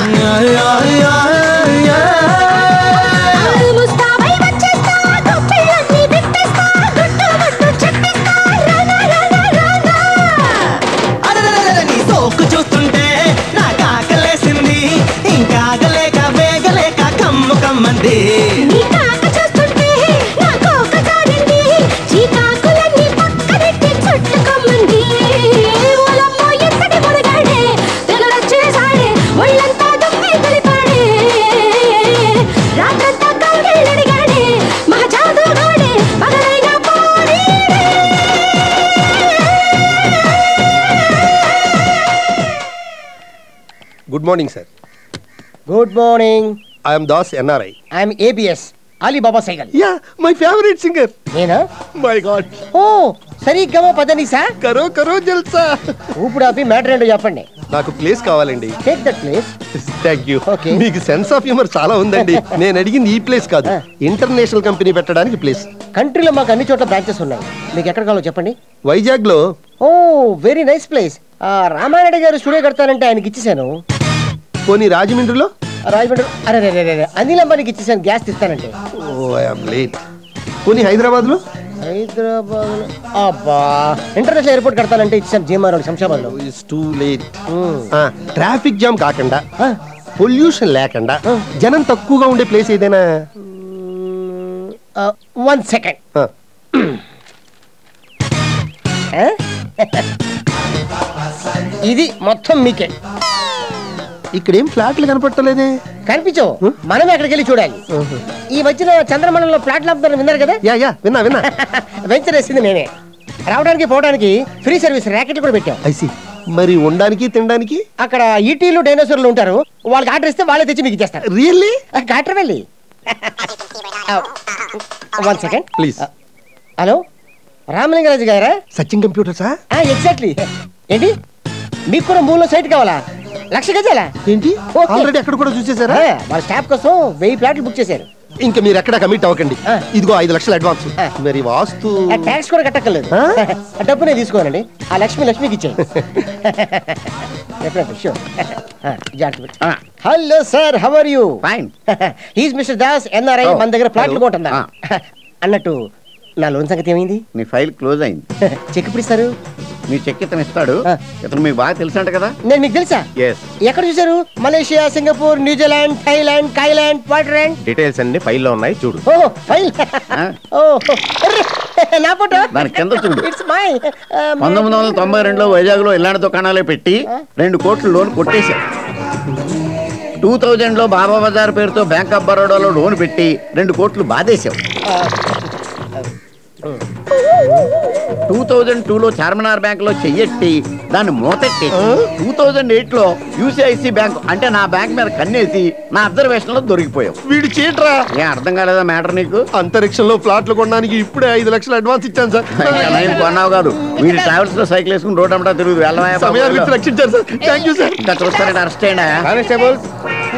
ముస్తాబై వచ్చేస్తా గొప్పిళ్ళన్నీ విప్పేస్తా గుట్టు గుట్టు చెప్పేస్తా రానా రానా రానా అరెరెరెరె, నీ సోకు చూస్తుంటే నా కాకలేసింది ఇంకాగలేక వేగలేక కమ్ము కమ్మంది నీ కాక చూస్తుంటే నా కోక జారింది చీకాకులన్నీ పక్కనెట్టి చుట్టుకోమంది good morning sir good morning I'm Das NRI I'm ABS Alibaba Saigal yeah my favourite singer నేనా మై గాడ్ ఓ సరిగ్గా పదని సా కరో కరో జల్సా ఇప్పుడు అవి మ్యాటర్ ఏంటో చెప్పండి నాకు ప్లేస్ కావాలండి take that place thank you మీకు సెన్స్ ఆఫ్ హ్యూమర్ చాలా ఉందండి నేను అడిగింది ఈ ప్లేస్ కాదు ఇంటర్నేషనల్ కంపెనీ పెట్టడానికి ప్లేస్ కంట్రీలో మాకు అన్ని చోట్ల బ్రాంచెస్ ఉన్నాయి మీకు ఎక్కడ కావాలో చెప్పండి వైజాగ్ లో oh very nice place Ramareddy గారు స్టూడియో కడతానంటే ఆయనకి ఇచ్చేసాను పోనీ రాజమండ్రిలో రాజమండ్రి అరే రే, రే, రే, రే. అనిల్ అంబానీకి ఇచ్చేసాను గ్యాస్ ఇస్తానంటే ఓ ఐఎమ్ లేట్ పోనీ హైదరాబాద్ లో హైదరాబాద్ అబ్బా ఇంటర్నేషనల్ ఎయిర్పోర్ట్ కడతానంటే ఇచ్చాను జీఎంఆర్ శంషాబాద్ లో is too late traffic jam కాకుండా పొల్యూషన్ లేకుండా జనం తక్కువగా ఉండే ప్లేస్ ఏదైనా వన్ సెకండ్ ఇది మొత్తం మీకే ఇక్కడేం ఫ్లాట్లు కనపడలేదే కనిపించవు మనం ఎక్కడికి వెళ్ళి చూడాలి ఈ మధ్యన చంద్రమండలంలో ప్లాట్లు అమ్ముతారు విన్నారు కదా యా యా విన్నా విన్నా వెంచర్ వేసింది నేనే రావడానికి పోవడానికి ఫ్రీ సర్వీస్ ర్యాకెట్లు కూడా పెట్టాం ఐసి మరి ఉండడానికి తినడానికి అక్కడ ఈటీలు డైనోసార్లు ఉంటారు వాళ్ళకి ఆర్డర్ ఇస్తే వాళ్ళే తెచ్చి మీకు ఇచ్చేస్తారు రియల్లీ కాటర్ వెళ్ళి one second please hello Ramalingaraju గారా సచిన్ కంప్యూటర్సా ఎగ్జాక్ట్లీ ఏంటి మీకు కూడా మూలో సైట్ కావాలా లక్ష గజాలా ఏంటి ఆల్రెడీ అక్కడ కూడా చూసేసారా ఆ, వాళ్ళ స్టాఫ్ కోసం వెయ్యి ప్లాట్లు బుక్ చేశారు ఇంకా మీరు ఎక్కడ కమిట్ అవ్వకండి ఇదిగో ఐదు లక్షలు అడ్వాన్స్ మరి వాస్తు ట్యాక్స్ కూడా కట్టక్కర్లేదు ఆ డబ్బు నేను తీసుకోనండి ఆ లక్ష్మి లక్ష్మికి ఇచ్చేయి hello sir how are you fine he's mister Das NRI Oh, మన దగ్గర ప్లాట్లు hello. కొంటుందా అన్నట్టు నా లోన్ సంగతి ఏమైంది నీ ఫైల్ క్లోజ్ అయింది చెక్ ఇప్పుడు ఇస్తారు మీ చెక్ ఇతను ఇస్తాడు ఇతను మీకు బాగా తెలుసంట కదా నేను మీకు తెలుసా ఎస్ ఎక్కడ చూసారు Malaysia Singapore New Zealand Thailand Thailand వాటర్లాండ్ డీటెయిల్స్ అన్ని ఫైల్లో ఉన్నాయి చూడు ఓ ఫైల్ ఓ నా ఫోటో దాని కింద చూడు ఇట్స్ మై పంతొమ్మిది వందల తొంభై రెండులో వైజాగ్లో ఇలాంటి దుకాణాలే పెట్టి రెండు కోట్లు లోన్ కొట్టేశారు టూ థౌజండ్ లో బాబా బజార్ పేరుతో బ్యాంక్ ఆఫ్ బరోడాలో లోన్ పెట్టి రెండు కోట్లు బాధేశావు టూ థౌజండ్ టూలో చార్మినార్ బ్యాంక్ లో చెయ్యెట్టి దాన్ని మూతెట్టి టూ థౌజండ్ ఎయిట్ లో యూసిఐసి బ్యాంక్ అంటే నా బ్యాంక్ మీద కన్నేసి నా అబ్జర్వేషన్ లో దొరికిపోయావు వీడు చీట్రా ఏం అర్థం కాలేదా మ్యాటర్ నీకు అంతరిక్షంలో ఫ్లాట్లు కొనడానికి ఇప్పుడే ఐదు లక్షలు అడ్వాన్స్ ఇచ్చాను సార్ ఇంకా నయం కొన్నావు కాదు వీడి ట్రావెల్స్ లో సైకిల్ వేసుకుని రోడ్ అమ్మటా తిరుగుదు వెళ్ళమయ్యా బాబు, సమయాన్ని వెళ్ళు. రక్షించారు సార్ థ్యాంక్ యూ సార్ ఇంకా చూస్తారంటే అరెస్ట్ చేయండి కానిస్టేబుల్స్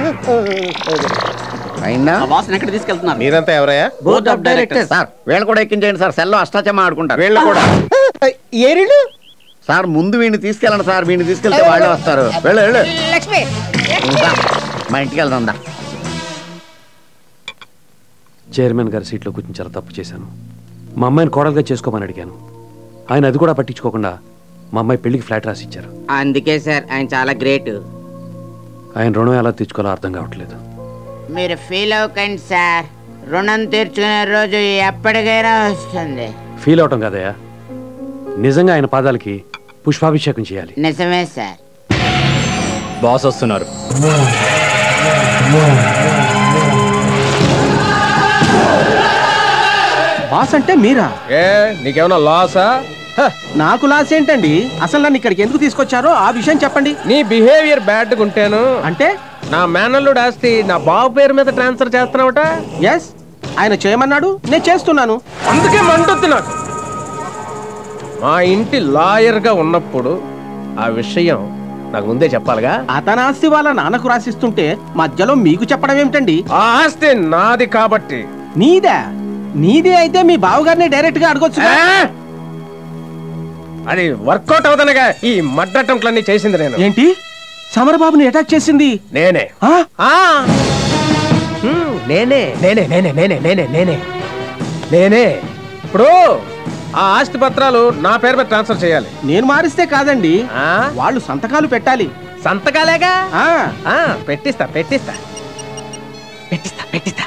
అయిందా బాస్ ఎక్కడ తీసుకెళ్తున్నారు మీరంతా ఎవరయ్యా Board of directors. సార్ వీళ్ళు కూడా ఎక్కించేయండి సార్ సెల్లో అష్టాచమ్మ ఆడుకుంటారు వీళ్ళు కూడా ఏరిడు సార్ ముందు వీడిని తీసుకెళ్ళండి సార్ వీడిని తీసుకెళ్తే వాళ్ళే వస్తారు వెళ్ళు వెళ్ళు లక్ష్మి ఇంకా మా ఇంటికి వెళ్దాం దా. చైర్మన్ గారి సీట్లో కూర్చుని చాలా తప్పు చేశాను మా అమ్మాయిని కోడలుగా చేసుకోమని అడిగాను ఆయన అది కూడా పట్టించుకోకుండా మా అమ్మాయి పెళ్లికి ఫ్లాట్ రాసి ఇచ్చారు అందుకే సార్ ఆయన చాలా గ్రేట్ ఆయన రుణం ఎలా తీర్చుకోవాలో అర్థం కావట్లేదు మీరు ఫీల్ అవ్వకండి సార్ రుణం తీర్చుకునే రోజు ఎప్పటికైనా వస్తుంది ఫీల్ అవటం కదయ్యా నిజంగా ఆయన పాదాలకి పుష్పాభిషేకం చేయాలి నిజమే సార్ బాస్ వస్తున్నారు బాస్ అంటే మీరా ఏ నీకేమన్నా లాసా నాకు లాస్ ఏంటండి అసలు నన్ను ఇక్కడికి ఎందుకు తీసుకొచ్చారో ఆ విషయం చెప్పండి నీ బిహేవియర్ బ్యాడ్ ఉంటాను అంటే నా మేనల్లుడు ఆస్తి నా బాబు పేరు మీద ట్రాన్స్ఫర్ చేస్తున్నావుట ఎస్ ఆయన చేయమన్నాడు నేను చేస్తున్నాను అందుకే మంటొద్దు నాకు మా ఇంటి లాయర్ గా ఉన్నప్పుడు ఆ విషయం నాకు ముందే చెప్పాలిగా అతని ఆస్తి వాళ్ళ నాన్నకు రాసిస్తుంటే మధ్యలో మీకు చెప్పడం ఏమిటండి ఆ ఆస్తి నాది కాబట్టి నీదా నీదే అయితే మీ బావగారిని డైరెక్ట్ గా అడగొచ్చు అది వర్కౌట్ అవుతానగా ఈ మడ్డటంట్లన్నీ చేసింది నేను ఏంటి సమరబాబుని అటాక్ చేసింది నేనే ఆ? ఆ హ్మ్, నేనే నేనే నేనే నేనే నేనే నేనే నేనే ఇప్పుడు ఆ ఆస్తి పత్రాలు నా పేరు మీద ట్రాన్స్ఫర్ చేయాలి నేను మారిస్తే కాదండి వాళ్ళు సంతకాలు పెట్టాలి సంతకాలేగా ఆ, ఆ, పెట్టిస్తా పెట్టిస్తా పెట్టిస్తా పెట్టిస్తా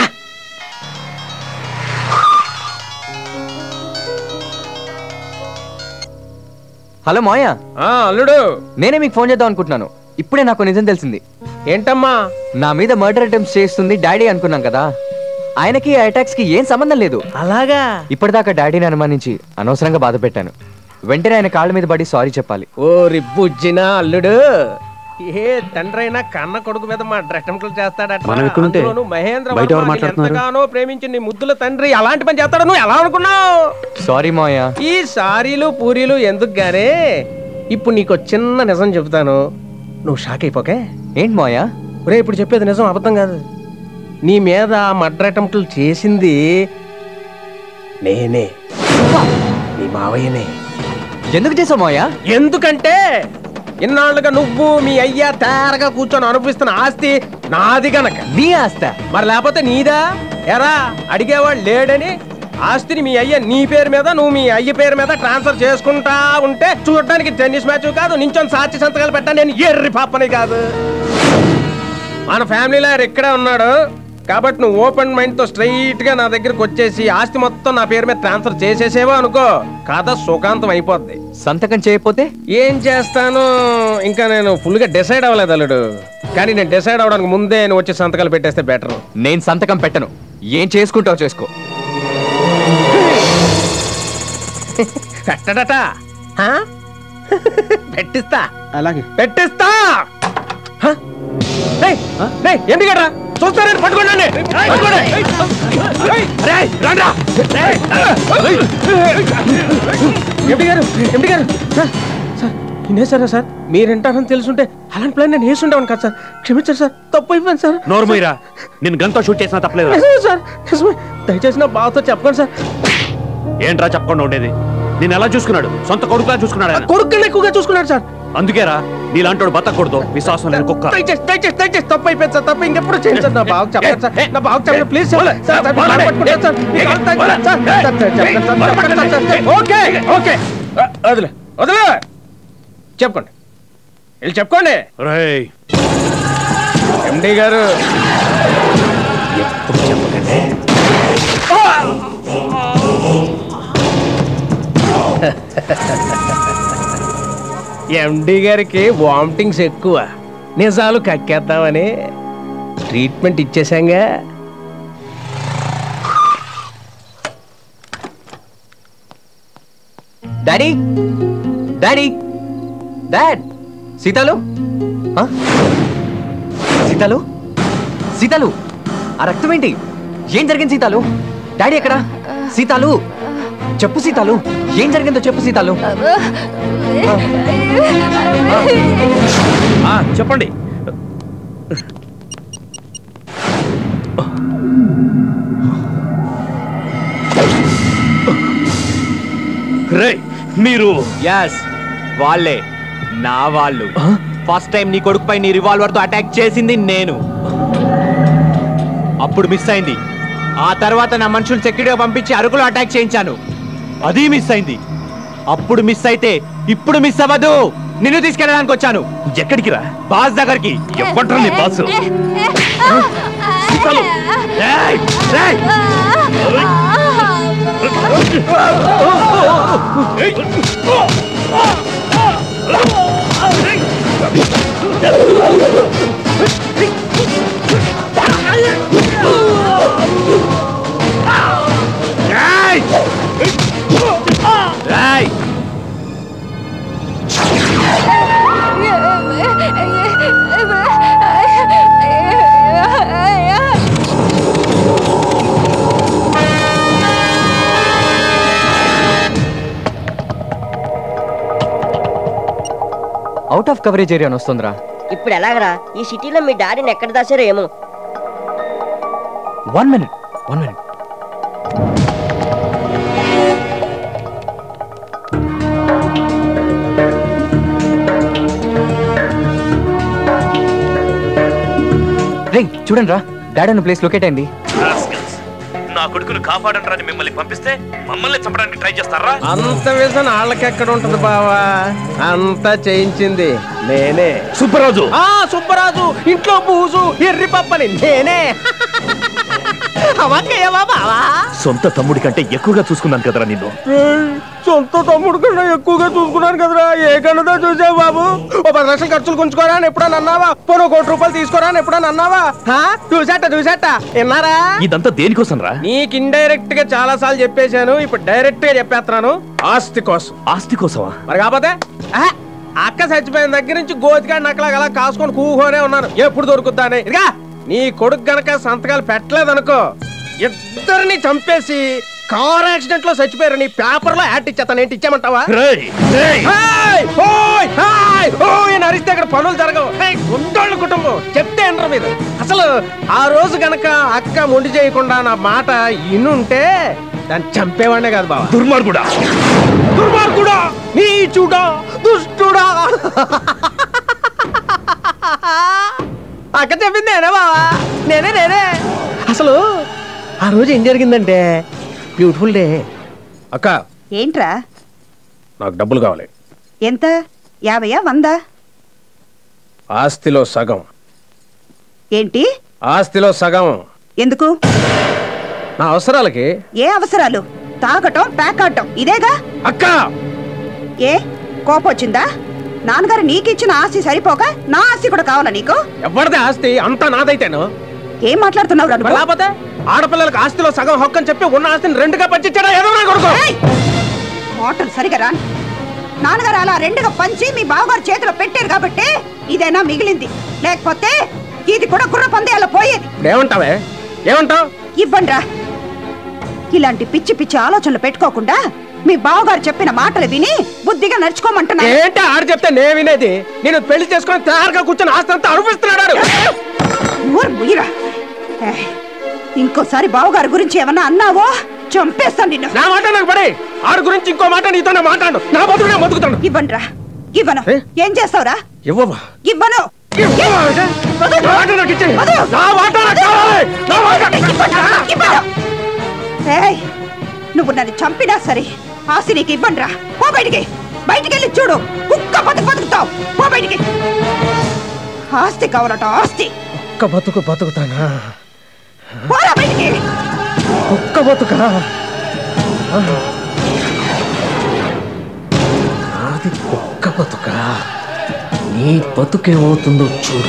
హలో మాయా అల్లుడు నేనే మీకు ఫోన్ చేద్దాం అనుకుంటున్నాను ఇప్పుడే నాకు నిజం తెలిసింది ఏంటమ్మా నా మీద మర్డర్ అటెంప్ట్స్ చేస్తుంది డాడీ అనుకున్నాం కదా ఆయనకి ఆ అటాక్స్ కి ఏం సంబంధం లేదు అలాగా ఇప్పటిదాకా డాడీని అనుమానించి అనవసరంగా బాధ పెట్టాను వెంటనే ఆయన కాళ్ళ మీద పడి సారీ చెప్పాలి ఓ రిబ్బుజ్జిన అల్లుడు ఏ తండ్రి అయినా కన్న కొడుకు మీద మా డ్రెట్టంకులు చేస్తాడట మనం ఎక్కడుంటే అందులోనూ మహేంద్ర బయట ఎవరు వర్మ మాట్లాడుతున్నారు? ఎంతగానో ప్రేమించి నీ ముద్దుల తండ్రి అలాంటి పని చేస్తాడు నువ్వు ఎలా అనుకున్నావు సారీ మాయా ఈ సారీలు పూరీలు ఎందుకు గానే ఇప్పుడు నీకు చిన్న నిజం చెబుతాను నువ్వు షాక్ అయిపోకే ఏంటి మాయా రే ఇప్పుడు చెప్పేది నిజం అబద్ధం కాదు నీ మీద మడ్రటంకులు చేసింది నేనే నీ మావయ్యనే ఎందుకు చేసావు మాయా ఎందుకంటే ఇన్నాళ్ళుగా నువ్వు మీ అయ్యా తేరగా కూర్చొని అనుభవిస్తున్న ఆస్తి నాది గనక నీ ఆస్త మరి లేకపోతే నీదా ఎరా అడిగేవాడు లేడని ఆస్తిని మీ అయ్య నీ పేరు మీద నువ్వు మీ అయ్య పేరు మీద ట్రాన్స్ఫర్ చేసుకుంటా ఉంటే చూడడానికి టెన్నిస్ మ్యాచ్ కాదు నించొని సాక్షి సంతకాలు పెట్టా నేను ఎర్రి పాపని కాదు మన ఫ్యామిలీలో ఇక్కడే ఉన్నాడు కాబట్టి నువ్వు ఓపెన్ మైండ్ తో స్ట్రైట్ గా నా దగ్గరకు వచ్చేసి ఆస్తి మొత్తం నా పేరు మీద ట్రాన్స్ఫర్ చేసేసేవో అనుకో కథ సుఖాంతం అయిపోద్ది సంతకం చేయకపోతే ఏం చేస్తాను ఇంకా నేను ఫుల్ గా డిసైడ్ అవ్వలేదు అల్లుడు కానీ నేను డిసైడ్ అవడానికి ముందే నువ్వు వచ్చి సంతకాలు పెట్టేస్తే బెటర్ నేను సంతకం పెట్టను ఏం చేసుకుంటావు చేసుకో పెట్టడట హా? పెట్టిస్తా అలాగే పెట్టిస్తా హ? ఏయ్, ఏయ్, ఏంటి గట్రా చూస్తారని పట్టుకోండి పట్టుకోండి ఏయ్, రేయ్, రండ్రా. రేయ్. ఎండి గారు ఎండి గారు సార్ సార్ నేసారా సార్ మీరు వింటారని తెలుసుంటే అలాంటి ప్లాన్ నేను వేసుండేవాను కదా సార్ క్షమించారు సార్ తప్పు అయిపోయింది సార్ నోర్మోయిరా నేను గంతో షూట్ చేసినా తప్పలేదు నిజమే సార్ నిజమే దయచేసి నా బావతో చెప్పండి సార్ ఏంట్రా చెప్పకుండా ఉండేది నేను ఎలా చూసుకున్నాడు సొంత కొడుకులా చూసుకున్నాడు ఆయన. కొడుకుని ఎక్కువగా చూసుకున్నాడు సార్ అందుకేరా నీలాంటోడు బతకూడదు విశ్వాసం లేని కుక్క దయచేసి దయచేసి దయచేసి తప్పు అయిపోయింది సార్ తప్పు ఇంకెప్పుడు చేయండి సార్ నా బావకు చెప్పండి సార్ నా బావకు చెప్పండి ప్లీజ్ సార్ సార్ సార్ మీరు పట్టుకుంటారు సార్ మీ కాలు తాకి- సార్, సార్, సార్, చెప్పండి సార్, చెప్పండి sir, sir, sir. Okay okay ఆ, వదిలే వదిలే చెప్పుకోండి వెళ్ళి చెప్పుకోండి రేయ్ ఎండి గారు ఎండి గారికి వామిటింగ్స్ ఎక్కువ నిజాలు కక్కేద్దామని ట్రీట్మెంట్ ఇచ్చేసాంగా డాడీ డాడీ డాడ్ సీతాలు ఆ? సీతాలు సీతాలు ఆ రక్తం ఏంటి ఏం జరిగింది సీతాలు డాడీ ఎక్కడ సీతాలు చెప్పు సీతాలు ఏం జరిగిందో చెప్పు సీతాలు ఆ, చెప్పండి రే మీరు ఎస్ వాళ్ళే నా వాళ్ళు ఫస్ట్ టైం నీ కొడుకుపై నీ రివాల్వర్ తో అటాక్ చేసింది నేను అప్పుడు మిస్ అయింది ఆ తర్వాత నా మనుషులు సెక్యూరిటీగా పంపించి అరకులో అటాక్ చేయించాను అది మిస్ అయింది అప్పుడు మిస్ అయితే ఇప్పుడు మిస్ అవ్వదు నిన్ను తీసుకెళ్ళడానికి వచ్చాను ఎక్కడికి రా బాస్ దగ్గరికి ఎవ్వట్రా నీ బాసు సీతాలు. ఏయ్, ఏయ్. ఏయ్! ఏయ్! అవుట్ ఆఫ్ కవరేజ్ ఏరియా వస్తుందిరా ఇప్పుడు ఎలాగరా ఈ సిటీలో మీ డాడీని ఎక్కడ దాచారో ఏమో వన్ మినిట్ వన్ మినిట్ రే చూడండి రా డాడీ అన్న ప్లేస్ లొకేట్ అయింది నా కొడుకును కాపాడండి మిమ్మల్ని పంపిస్తే మమ్మల్ని చంపడానికి ట్రై చేస్తారా అంత వేసిన వాళ్ళకి ఎక్కడ ఉంటుంది బావా అంతా చేయించింది నేనే సుబ్బరాజు ఆ సుబ్బరాజు ఇంట్లో బూజు ఎర్రి పప్పని నేనే అవాక్కయ్యవా బావా సొంత తమ్ముడి కంటే ఎక్కువగా చూసుకున్నాను కదరా నిన్ను సొంత తమ్ముడు కన్నా ఎక్కువగా చూసుకున్నాను కదరా ఏ కన్నదా చూసావు బాబు ఓ పది లక్షలు ఖర్చులు కొంచుకోరా అని ఎప్పుడన్నా అన్నావా పోను కోటి రూపాయలు తీసుకోరా అని ఎప్పుడన్నా అన్నావా హా? చూసేట చూసేట విన్నారా ఇదంతా దేనికోసం రా నీకు ఇండైరెక్ట్ గా చాలా సార్లు చెప్పేశాను ఇప్పుడు డైరెక్ట్ గా చెప్పేస్తున్నాను ఆస్తి కోసం ఆస్తి కోసమా మరి కాకపోతే ఆహా, అక్క చచ్చిపోయిన దగ్గర నుంచి గోతికాడి నక్కలాగా అలా కాసుకొని కూకోనే ఉన్నాను ఎప్పుడు దొరుకుద్దా అని ఇదిగా నీ కొడుకు గనక సంతకాలు పెట్టలేదనుకో ఇద్దరిని చంపేసి కార్ యాక్సిడెంట్ లో చచ్చిపోయారని పేపర్ లో యాడ్ ఇచ్చేస్తాను ఏంటి ఇచ్చామంటావా రేయ్, రేయ్. హాయ్, ఓయ్, హాయ్, ఓయ్ అని అరిస్తే అక్కడ పనులు జరగవు రేయ్, గుంటోళ్ళ కుటుంబం చెప్తే ఎండ్ర మీరు అసలు ఆ రోజు గనక అక్క మొండి చేయకుండా నా మాట ఇనుంటే దాన్ని చంపేవాడినే కాదు బాబా దుర్మార్గుడా దుర్మార్గుడా నీచుడా దుష్టుడా అక్క చెప్పింది నేనే బావా నేనే నేనే అసలు ఆ రోజు ఏం జరిగిందంటే బ్యూటిఫుల్ డే అక్క ఏంట్రా నాకు డబ్బులు కావాలి ఎంత యాభయా వందా ఆస్తిలో సగం ఏంటి ఆస్తిలో సగం ఎందుకు నా అవసరాలకి ఏ అవసరాలు తాగటం ప్యాకాటం ఇదేగా అక్క ఏ కోపం వచ్చిందా నాన్నగారు నీకిచ్చిన ఆస్తి సరిపోక నా ఆస్తి కూడా కావాలా నీకు ఎవరిది ఆస్తి అంతా నాదైతేను ఏం మాట్లాడుతున్నావు రా నువ్వు? లేకపోతే ఆడపిల్లలకు ఆస్తిలో సగం హక్కు అని చెప్పి ఉన్న ఆస్తిని రెండుగా పంచిచ్చాడా ఏదో నా కొడుకు మాటలు సరిగా రా నాన్నగారు అలా రెండుగా పంచి మీ బావగారు చేతిలో పెట్టారు కాబట్టి ఇదేనా మిగిలింది లేకపోతే ఇది కూడా గుర్ర పందేయాల పోయేది ఏమంటావే ఏమంటావు ఇవ్వండి రా ఇలాంటి పిచ్చి పిచ్చి ఆలోచనలు పెట్టుకోకుండా మీ బావగారు చెప్పిన మాటలు విని బుద్ధిగా నడుచుకోమంటున్నా ఏంటి ఆడు చెప్తే నే వినేది నేను పెళ్లి చేసుకుని తయారుగా కూర్చొని ఆస్తి అంతా అనుభవిస్తున్నాడు ఊరు ముయ్యరా ఏయ్, ఇంకోసారి బావగారి గురించి ఏమన్నా అన్నావో చంపేస్తాను నిన్ను నా మాట నాకు పడే ఆడు గురించి ఇంకో మాట నీతో మాట్లాడు నా బతుకు నేను బతుకుతాను ఇవ్వండి రా ఇవ్వను ఏం చేస్తావురా ఇవ్వవా ఇవ్వను నా మాట నాకు ఇచ్చేయ్. నా మాట నాకు కావాలి. నా మాట ఇవ్వను. ఏయ్, నువ్వు నన్ను చంపినా సరే ఆస్తి నీకు ఇవ్వండి రా పో బయటికి బయటికి వెళ్ళి చూడు కుక్క బతుకు బతుకుతావు పో బయటికి ఆస్తి కావాలట ఆస్తి ఒక్క బతుకు బతుకుతానా పోరా బయటికి ఒక్క బతుకా అది ఒక్క బతుకా నీ బతుకేమవుతుందో చూడు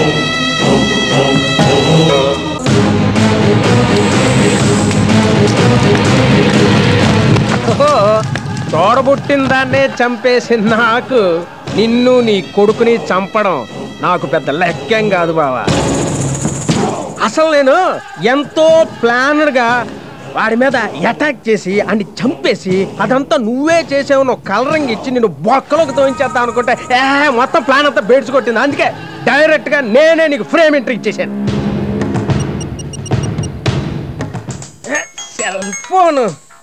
ఓహో, తోడబుట్టిన దాన్నే చంపేసిన నాకు నిన్ను నీ కొడుకుని చంపడం నాకు పెద్ద లెక్కేం కాదు బావా అసలు నేను ఎంతో ప్లానర్ గా వాడి మీద అటాక్ చేసి అన్ని చంపేసి అదంతా నువ్వే చేసావు నువ్వు కలరింగ్ ఇచ్చి నేను బొక్కలోకి తోయించేద్దాం అనుకుంటే ఏ మొత్తం ప్లాన్ అంతా బేడ్చి కొట్టింది అందుకే డైరెక్ట్ గా నేనే నీకు ఫ్రేమ్ ఎంట్రీ ఇచ్చేసాను సెల్ ఫోన్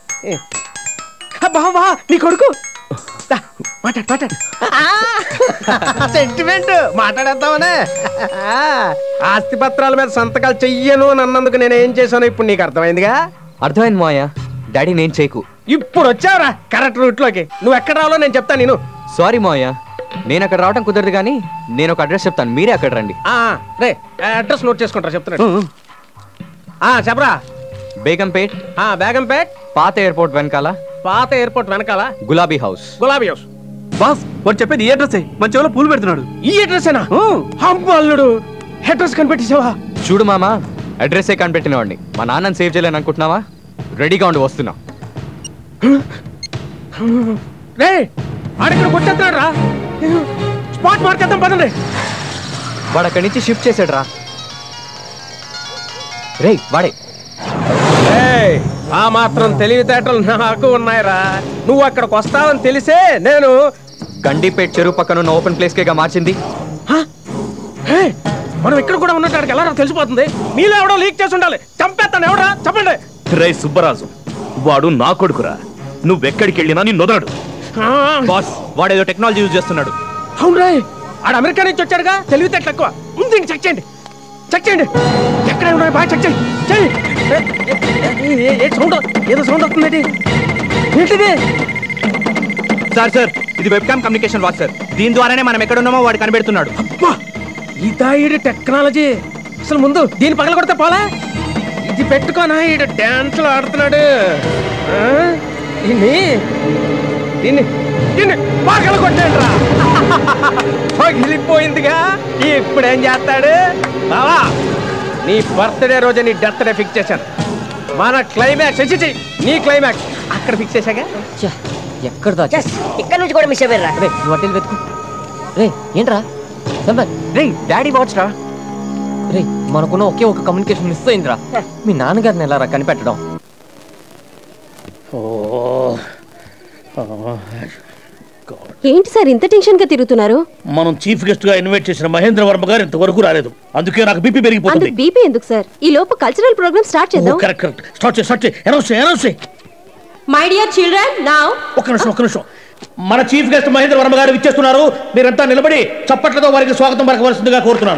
బావా నీ కొడుకు దా, మాట్లాడు మాట్లాడు సెంటిమెంట్ మాట్లాడేద్దామనే ఆస్తి పత్రాల మీద సంతకాలు చెయ్యను అని అన్నందుకు నేను ఏం చేశాను ఇప్పుడు నీకు అర్థమైందిగా అర్థమైంది మాయ డాడీ నేను చేయకు ఇప్పుడు వచ్చావురా కరెక్ట్ రూట్ లోకి నువ్వు ఎక్కడ రావాలో నేను చెప్తాను నేను సారీ మాయ నేను అక్కడ రావడం కుదరదు కానీ నేను ఒక అడ్రస్ చెప్తాను మీరే అక్కడ రండి ఆ, రే అడ్రస్ నోట్ చేసుకుంటారా చెప్తున్నాడు ఆ, చెప్పరా బేగంపేట్ ఆ, బేగంపేట్ పాత ఎయిర్పోర్ట్ వెనకాల పాత ఎయిర్పోర్ట్ వెనకాల గులాబీ హౌస్ గులాబీ హౌస్ బాస్ వాడు చెప్పేది ఈ అడ్రస్ మన చెవిలో పూలు పెడుతున్నాడు ఈ అడ్రస్ అమ్మ అల్లుడు అడ్రస్ కనిపెట్టేసావా చూడు మామ అడ్రస్సే కనిపెట్టినవాడిని మా నాన్నని సేవ్ చేయలేని అనుకుంటున్నావా రెడీగా ఉండి వస్తున్నా రే ఆడిక్కడ కొట్టేస్తున్నాడు రా స్పాట్ మార్కేద్దాం పదండి వాడు అక్కడి నుంచి షిఫ్ట్ చేశాడు రా రే వాడే ఏయ్, ఆ మాత్రం తెలివితేటలు నాకు ఉన్నాయిరా నువ్వు అక్కడికి వస్తావని తెలిసే నేను గండిపేట్ చెరువు పక్కన ఉన్న ఓపెన్ ప్లేస్ కేగా మార్చింది హే, మనం ఇక్కడ కూడా ఉన్నట్టు ఎలా తెలిసిపోతుంది మీలో ఎవడో లీక్ చేసి ఉండాలి చంపేస్తాను ఎవడా చెప్పండి రే సుబ్బరాజు వాడు నా కొడుకురా నువ్వెక్కడికి వెళ్ళినా నీ నొదలడు బాస్ వాడేదో టెక్నాలజీ యూజ్ చేస్తున్నాడు అవును రే ఆడ అమెరికా నుంచి వచ్చాడుగా తెలివితేటలు ఎక్కువ ముందు చెక్ చేయండి చెక్ చేయండి ఎక్కడ ఉన్నాయి బాగా చెక్ చేయి చెయ్యి ఏ సౌండ్ ఏదో సౌండ్ వస్తుంది ఏంటి? ఏంటిది సార్ సార్ ఇది వెబ్కామ్ కమ్యూనికేషన్ వాచ్ సార్ దీని ద్వారానే మనం ఎక్కడ ఉన్నామో వాడు కనిపెడుతున్నాడు అబ్బా ఇదా ఈడు టెక్నాలజీ అసలు ముందు దీన్ని పగల కొడితే పోలా ఇది పెట్టుకోనా ఈడు డాన్సులు ఆడుతున్నాడు ఆ? దీన్ని దీన్ని దీన్ని పగల కొట్టేయండిరా పగిలిపోయిందిగా ఇప్పుడు ఏం చేస్తాడు బావా నీ బర్త్డే రోజు నీ డెత్ డే ఫిక్స్ చేశాను మన క్లైమాక్స్ చి నీ క్లైమాక్స్ అక్కడ ఫిక్స్ చేశాగా ఎక్కడ దాచా ఇక్కడ నుంచి కూడా మిస్ అయ్యారా నువ్వు అటు వెతుకు రే ఏంట్రా సంపత్ రే డాడీ వాచ్ రా రే మనకున్న ఒకే ఒక కమ్యూనికేషన్ మిస్ అయిందిరా మీ నాన్నగారిని ఎలా రా కనిపెట్టడం ఏంటి సార్ ఇంత టెన్షన్ గా తిరుగుతున్నారు మనం చీఫ్ గెస్ట్ గా ఇన్వైట్ చేసిన మహేంద్ర వర్మ గారు ఇంతవరకు రాలేదు అందుకే నాకు బీపీ పెరిగిపోతుంది అందుకు బీపీ ఎందుకు సార్ ఈ లోపు కల్చరల్ ప్రోగ్రామ్ స్టార్ట్ చేద్దాం కరెక్ట్ కరెక్ట్ స్టార్ట్ చేయి స్టార్ట్ చేయి అనౌన్స్ చేయి అనౌన్స్ చేయి మై డియర్ చిల్డ్రన్ నౌ ఒక్క నిమిషం ఒక్క నిమిషం మన చీఫ్ గెస్ట్ మహేంద్ర వర్మ గారు ఇచ్చేస్తున్నారు మీరంతా నిలబడి చప్పట్లతో వారికి స్వాగతం పలకవలసిందిగా కోరుతున్నాను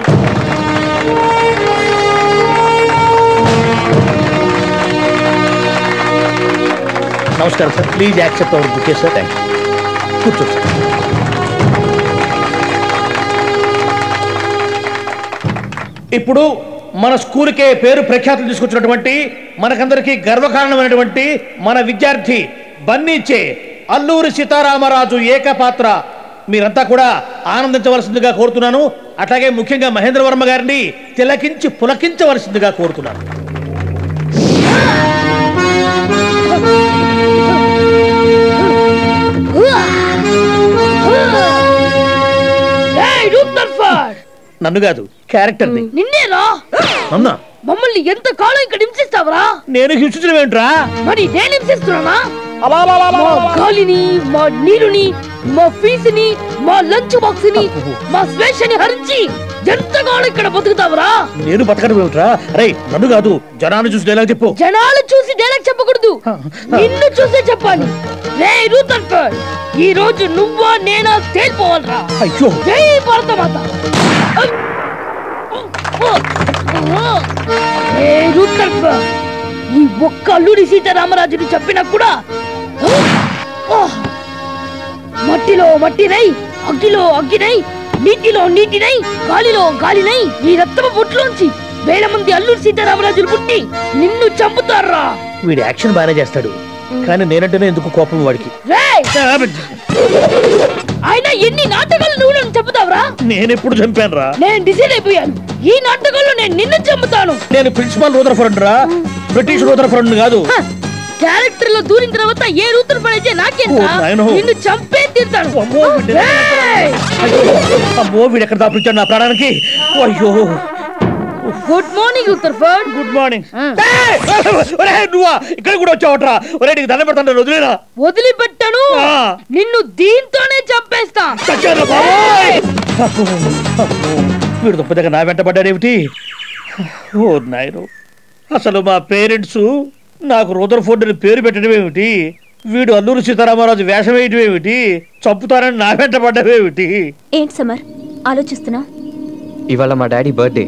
నమస్కారం sir please accept our bouquet sir thank you కూర్చోండి సార్ ఇప్పుడు మన స్కూల్కే పేరు ప్రఖ్యాతులు తీసుకొచ్చినటువంటి మనకందరికీ గర్వకారణమైనటువంటి మన విద్యార్థి బన్నీచే అల్లూరి సీతారామరాజు ఏకపాత్ర మీరంతా కూడా ఆనందించవలసిందిగా కోరుతున్నాను అట్లాగే ముఖ్యంగా మహేంద్ర వర్మ గారిని తిలకించి పులకించవలసిందిగా కోరుతున్నాను నన్ను కాదు క్యారెక్టర్ నిన్నేరా నన్నా మమ్మల్ని ఎంత కాలం ఇక్కడ హింసిస్తావరా నేను హింసించడం ఏంట్రా మరి నేను హింసిస్తున్నానా మా గాలిని మా నీరుని మా ఫీజుని మా లంచ్ బాక్స్ ని మా స్వేచ్ఛని హరించి ఎంతకాలం ఇక్కడ బతుకుతావరా నేను బతకడం ఏమిట్రా అరే నన్ను కాదు జనాన్ని చూసి ఎలా చెప్పు జనాలు చూసి డైలాగ్ చెప్పకూడదు నిన్ను చూసే చెప్పాలి రే రూతర్ఫర్డ్ ఈ రోజు నువ్వా నేనా తేలిపోవాలరా అయ్యో జై భారత మాత ఏ రూతర్ఫర్డ్ ఈ ఒక్క అల్లుడి సీతారామరాజుని చెప్పినా కూడా ఆ! మట్టిలో మట్టినై అగ్గిలో అగ్గినై నీటిలో నీటినై గాలిలో గాలినై ఈ రక్తపు బొట్టులోంచి వేల మంది అల్లూరి సీతారామరాజులు పుట్టి నిన్ను చంపుతారా వీడు యాక్షన్ బాగానే చేస్తాడు కానీ నేనంటేనే ఎందుకు కోపం వాడికి రేయ్! ఆయన ఎన్ని నాటకాలు నువ్వు నన్ను చంపుతావరా నేనెప్పుడు చంపాను రా నేను డిసైడ్ అయిపోయాను ఈ నాటకంలో నేను నిన్ను చంపుతాను నేను ప్రిన్సిపాల్ రూదర్ ఫ్రెండ్ రా బ్రిటిష్ రూదర్ ఫ్రెండ్ కాదు క్యారెక్టర్ లో దూరిన తర్వాత ఏ రూతులు పడైతే నాకేంట ఓ, నాయనో. నిన్ను చంపే తీరుతాను రేయ్! అమ్మో వీడు ఎక్కడ దాపించాడు నా ప్రాణానికి అయ్యో good morning Rutherford good morning నువ్వా ఇక్కడ కూడా వచ్చావట్రా ఒరే నీకు దండ పెడతాను వదిలేరా వదిలిపెట్టను నిన్ను దీంతోనే చంపేస్తా చచ్చాను బాబోయ్! అబ్బో, అబ్బో, వీడు దుప్ప దగ్గర నా వెంట పడ్డాడేమిటి ఓ నాయను అసలు మా పేరెంట్స్ నాకు రుదర్ ఫోర్డ్ అని పేరు పెట్టడం ఏమిటి వీడు అల్లూరు సీతారామరాజు వేషం వేయటం ఏమిటి చంపుతారని నా వెంట పడ్డవేమిటి ఏంటి సమర్ ఆలోచిస్తున్నా ఇవాళ మా డాడీ బర్త్డే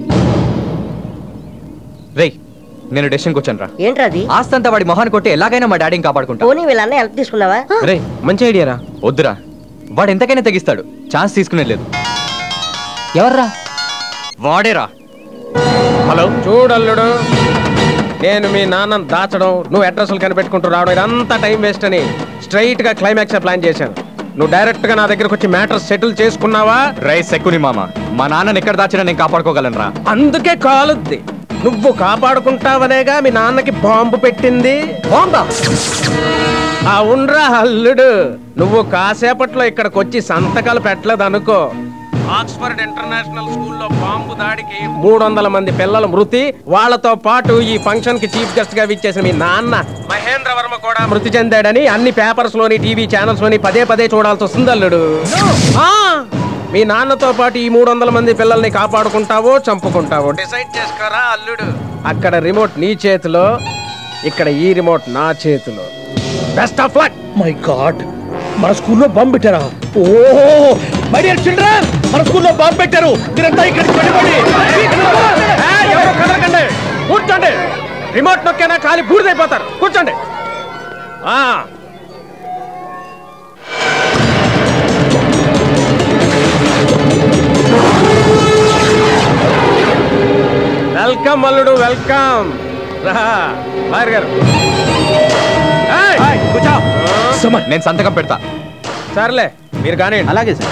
రేయ్ నేను డెసిషన్కి వచ్చాను రా ఏంట్రా అది ఆస్తంతా వాడి మొహాన్ని కొట్టి ఎలాగైనా మా డాడీని కాపాడుకుంటా పోనీ వీళ్ళన్న హెల్ప్ తీసుకున్నావా రే మంచి ఐడియా రా వద్దురా వాడు ఎంతకైనా తెగిస్తాడు ఛాన్స్ తీసుకునేది లేదు ఎవర్రా వాడేరా హలో చూడల్లుడు నేను మీ నాన్నను దాచడం నువ్వు అడ్రస్లు కనిపెట్టుకుంటూ రావడం ఇదంతా టైం వేస్ట్ అని స్ట్రైట్ గా క్లైమాక్స్ ప్లాన్ చేశాను నువ్వు డైరెక్ట్ గా నా దగ్గరకు వచ్చి మ్యాటర్ సెటిల్ చేసుకున్నావా రైస్ ఎక్కుని మామ మా నాన్నని ఎక్కడ దాచినా నేను కాపాడుకోగలను రా అందుకే కాలుద్ది నువ్వు కాపాడుకుంటావనేగా మీ నాన్నకి బాంబు పెట్టింది బాంబా అవునరా అల్లుడు నువ్వు కాసేపట్లో ఇక్కడికి వచ్చి సంతకాలు పెట్టలేదు అనుకో ఆక్స్ఫర్డ్ ఇంటర్నేషనల్ స్కూల్లో బాంబు దాడికి మూడు వందల మంది పిల్లల మృతి వాళ్ళతో పాటు ఈ ఫంక్షన్ కి చీఫ్ గెస్ట్ గా విచ్చేసిన మీ నాన్న మహేంద్ర వర్మ కూడా మృతి చెందాడని అన్ని పేపర్స్ లోని టీవీ ఛానల్స్ లోని పదే పదే చూడాల్సి వస్తుంది అల్లుడు ఆ, మీ నాన్నతో పాటు ఈ మూడు వందల మంది పిల్లల్ని కాపాడుకుంటావో చంపుకుంటావో డిసైడ్ చేసుకోరా అల్లుడు అక్కడ రిమోట్ నీ చేతిలో ఇక్కడ ఈ రిమోట్ నా చేతిలో best of luck my god మన స్కూల్లో బాంబు పెట్టారా ఓ మై డియర్ చిల్డ్రన్ మన స్కూల్లో బాంబు పెట్టారు మీరంతా ఇక్కడికి వెళ్ళిపోండి ఎవరు కదలకండి కూర్చోండి రిమోట్ నొక్కేనా ఖాళీ బూడిదైపోతారు కూర్చోండి ఆ వెల్కమ్ అల్లుడు వెల్కమ్ రా లాయర్ గారు ఏయ్, కూర్చో నేను సంతకం పెడతా సర్లే మీరు కానీ అలాగే సార్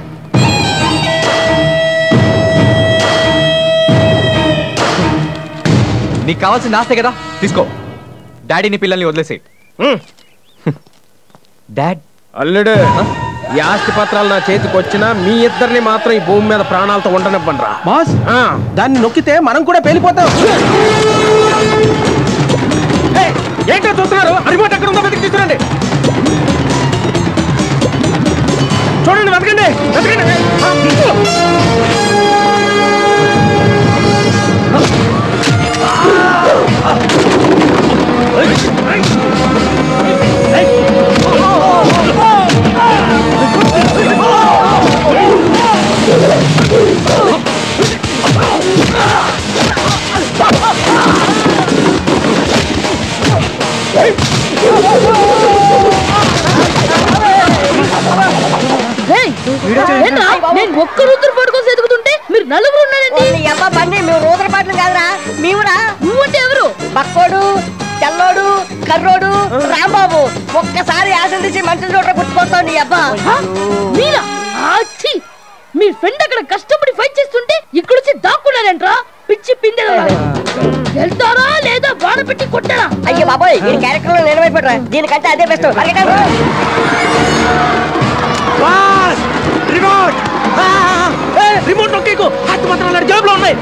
నీకు కావాల్సిన ఆస్తే కదా తీసుకో డాడీని పిల్లల్ని వదిలేసి డాడ్ అల్లుడు ఈ ఆస్తి పత్రాలు నా చేతికి వచ్చినా మీ ఇద్దరిని మాత్రం ఈ భూమి మీద ప్రాణాలతో ఉండనివ్వండి రా బాస్ దాన్ని నొక్కితే మనం కూడా పేలిపోతాం ఏయ్, ఏంటో చూస్తున్నారు రిమోట్ ఎక్కడ ఉందో వెతికి తీసుకురండి చూడండి వెతకండి వెతకండి ఏయ్, ఏంట్రా? నేను ఒక్క రుద్ర పడుకొని ఎదుగుతుంటే మీరు నలుగురు ఉన్నారండి అబ్బా బండి మేము రోజుల పాటలు కాదురా మేమురా నువ్వంటే ఎవరు బక్కోడు తెల్లోడు కర్రోడు రాంబాబు ఒక్కసారి ఆశలు తీసి మంచి చోట గుర్తుకొస్తావు నీ అబ్బా మీరా ఆచి మీ ఫ్రెండ్ అక్కడ కష్టపడి ఫైట్ చేస్తుంటే ఇక్కడ వచ్చి దాక్కున్నారంట్రా పిచ్చి పిందె వెళ్తారా లేదా బాణ పెట్టి కొట్టారా అయ్యో బాబోయ్ ఈ క్యారెక్టర్ లో నేను అయిపోయా దీనికంటే అదే బెస్ట్ రిమోట్ రిమోట్ నొక్కేకు హత్తి పత్రాలు జేబులో ఉన్నాయి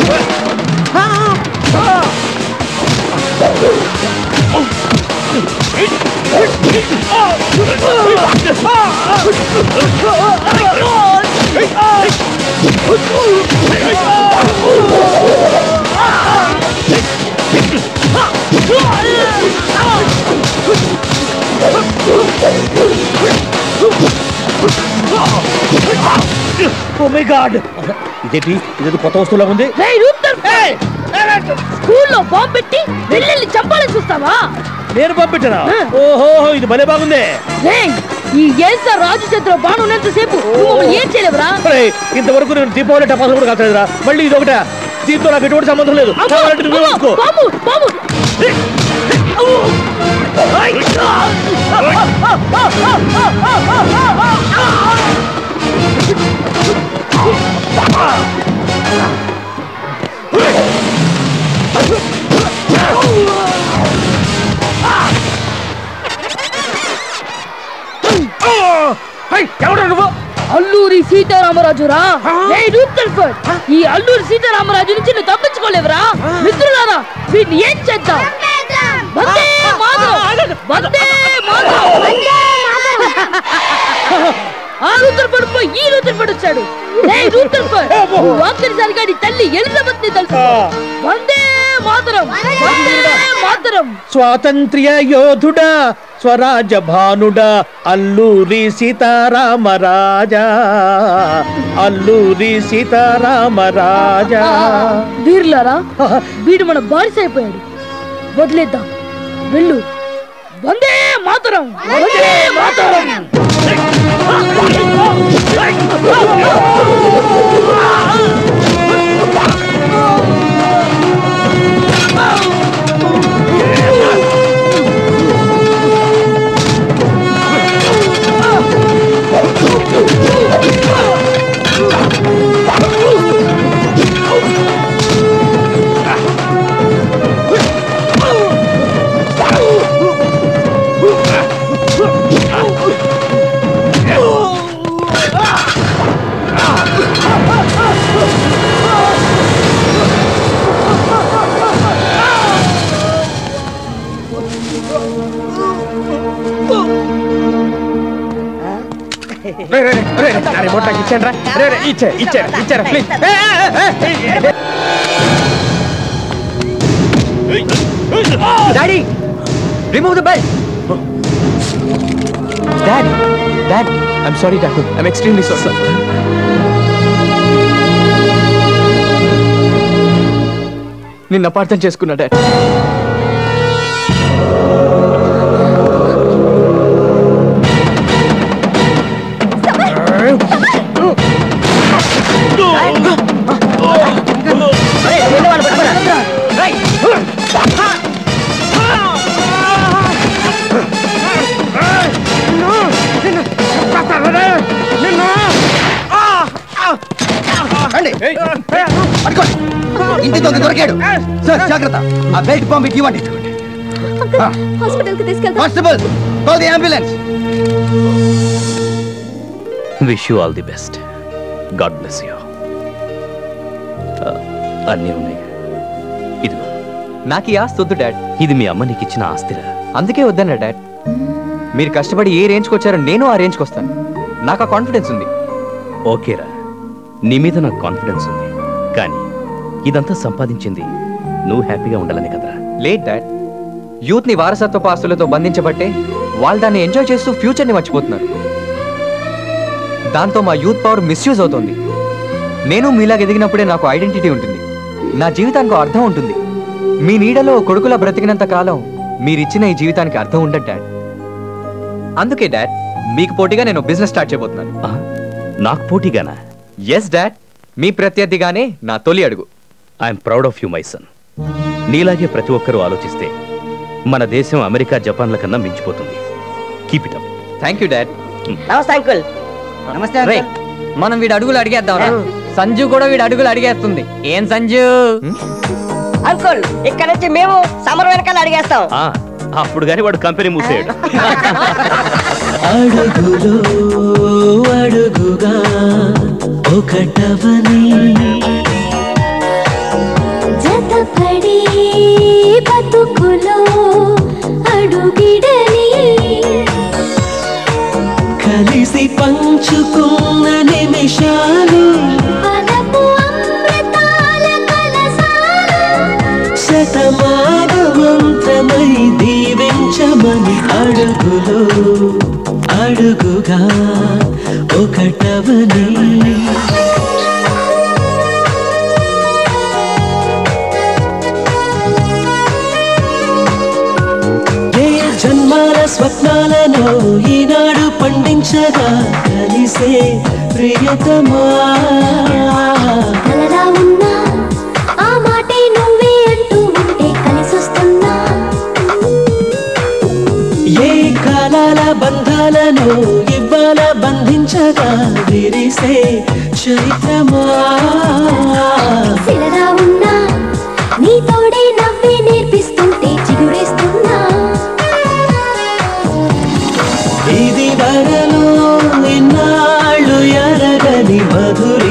ఓ మై గాడ్ ఇదేంటి ఇదేదో కొత్త వస్తువులా ఉంది రేయ్ రూప్టర్ స్కూల్లో బాంబు పెట్టి పిల్లల్ని చంపాలని చూస్తావా నేను పంపించనా ఓహో ఇది భలే బాగుంది రేయ్ ఈ ఏసా రాజు చేతిలో బాణం ఉన్నంత సేపు నువ్వు మమ్మల్ని ఏం చేయలేవురా ఒరేయ్, ఇంతవరకు నేను దీపావళి టపాసులు కూడా కాల్చలేదురా మళ్ళీ ఇది ఒకట దీంతో నాకు ఎటువంటి సంబంధం లేదు అమ్మో, కావాలంటే నువ్వే అమ్మో, ఉంచుకో. బాంబు బాంబు ఎవరు నువ్వు అల్లూరి సీతారామరాజురా రేయ్ రూప్టర్ ఈ అల్లూరి సీతారామరాజు నుంచి నువ్వు తప్పించుకోలేవురా మిత్రులారా వీడిని ఏం చేద్దాం వందే మాతరం వందే మాతరం ఆ రూతర్ పడిపో ఈ రూతర్ పడొచ్చాడు రేయ్ రూతర్ ఒక్కరిసారిగా నీ తల్లి ఎలిజబెత్ ని తెలుసు వందే మాతరం వందే మాతరం స్వాతంత్ర్య యోధుడా స్వరాజ భానుడా అల్లూరి సీతారామరాజా అల్లూరి సీతారామరాజా వీర్లారా వీడు మన బారిస అయిపోయాడు వదిలేద్దాం వెళ్ళు వందే మాతరం వందే మాతరం రే, రే, రే, రే, నా రిమోట్ నాకు ఇచ్చాను రా రే, రే, ఇచ్చే ఇచ్చారా ఇచ్చారా please daddy remove the belt dad dad I'm sorry dad I'm extremely sorry నిన్న అపార్థం చేసుకున్నా డాడ్ ఇంటి దొంగ దొరికాడు సార్ జాగ్రత్త ఆ బెల్ట్ బాంబ్ ఇటు ఇవ్వండి హాస్పిటల్ కి తీసుకెళ్తా constable call the ambulance wish you all the best god bless you అన్నీ ఉన్నాయి ఇదిగో నాకు ఈ ఆస్తి వద్దు డాడ్ ఇది మీ అమ్మ నీకు ఇచ్చిన ఆస్తిరా అందుకే వద్దన్నా డాడ్ మీరు కష్టపడి ఏ రేంజ్కి వచ్చారో నేను ఆ రేంజ్కి వస్తాను నాకు ఆ కాన్ఫిడెన్స్ ఉంది ఓకేరా నీ మీద నాకు కాన్ఫిడెన్స్ ఉంది కానీ ఇదంతా సంపాదించింది నువ్వు హ్యాపీగా ఉండాలని కదరా లేట్ డాడ్ యూత్ ని వారసత్వ ఆస్తులతో బంధించబట్టే వాళ్ళు దాన్ని ఎంజాయ్ చేస్తూ ఫ్యూచర్ ని మర్చిపోతున్నారు దాంతో మా యూత్ పవర్ మిస్యూజ్ అవుతోంది నేను మీలాగా ఎదిగినప్పుడే నాకు ఐడెంటిటీ ఉంటుంది నా జీవితానికి ఒక అర్థం ఉంటుంది మీ నీడలో ఓ కొడుకులా బ్రతికినంత కాలం మీరిచ్చిన ఈ జీవితానికి అర్థం ఉండదు డాడ్ అందుకే డాడ్ మీకు పోటీగా నేను బిజినెస్ స్టార్ట్ చేయబోతున్నాను నాకు పోటీగానా ఎస్ డాడ్ మీ ప్రత్యర్థిగానే నా తొలి అడుగు I'm proud of you my son నీలాగే ప్రతి ఒక్కరూ ఆలోచిస్తే మన దేశం అమెరికా జపాన్ల కన్నా మించిపోతుంది keep it up thank you dad నమస్తే అంకుల్ నమస్తే రేయ్, మనం వీడి అడుగులు అడిగేద్దాం సంజు కూడా వీడి అడుగులు అడిగేస్తుంది ఏం సంజు అంకుల్ ఇక్కడ నుంచి మేము సమర్ వెనకాల అడిగేస్తాం ఆ, అప్పుడు కానీ వాడు కంపెనీ మూసేయడు అడుగులో అడుగుగా ఒకటవని జతపడి బతుకులో అడుగిడని కలిసి పంచుకున్న నిమిషాలు వనపు అమృతాల కలసాలు శతమానమంతమై దీవించమని అడుగులో అడుగుగా ఒకటవని ఏ జన్మాల స్వప్నాలను ఈనాడు పండించగా కలిసే ప్రియతమా కలలా ఉన్నా ఆ మాటే నువ్వే అంటూ ఉంటే కలిసొస్తున్నా ఏ కాలాల బంధాలను ఇవ్వాల బంధించగా విరిసే చైత్రమా శిలలా ఉన్నా నీ తోడే నవ్వే నేర్పిస్తుంటే చిగురేస్తున్నా ఇది వరలో ఇన్నాళ్ళు ఎరగని మధుర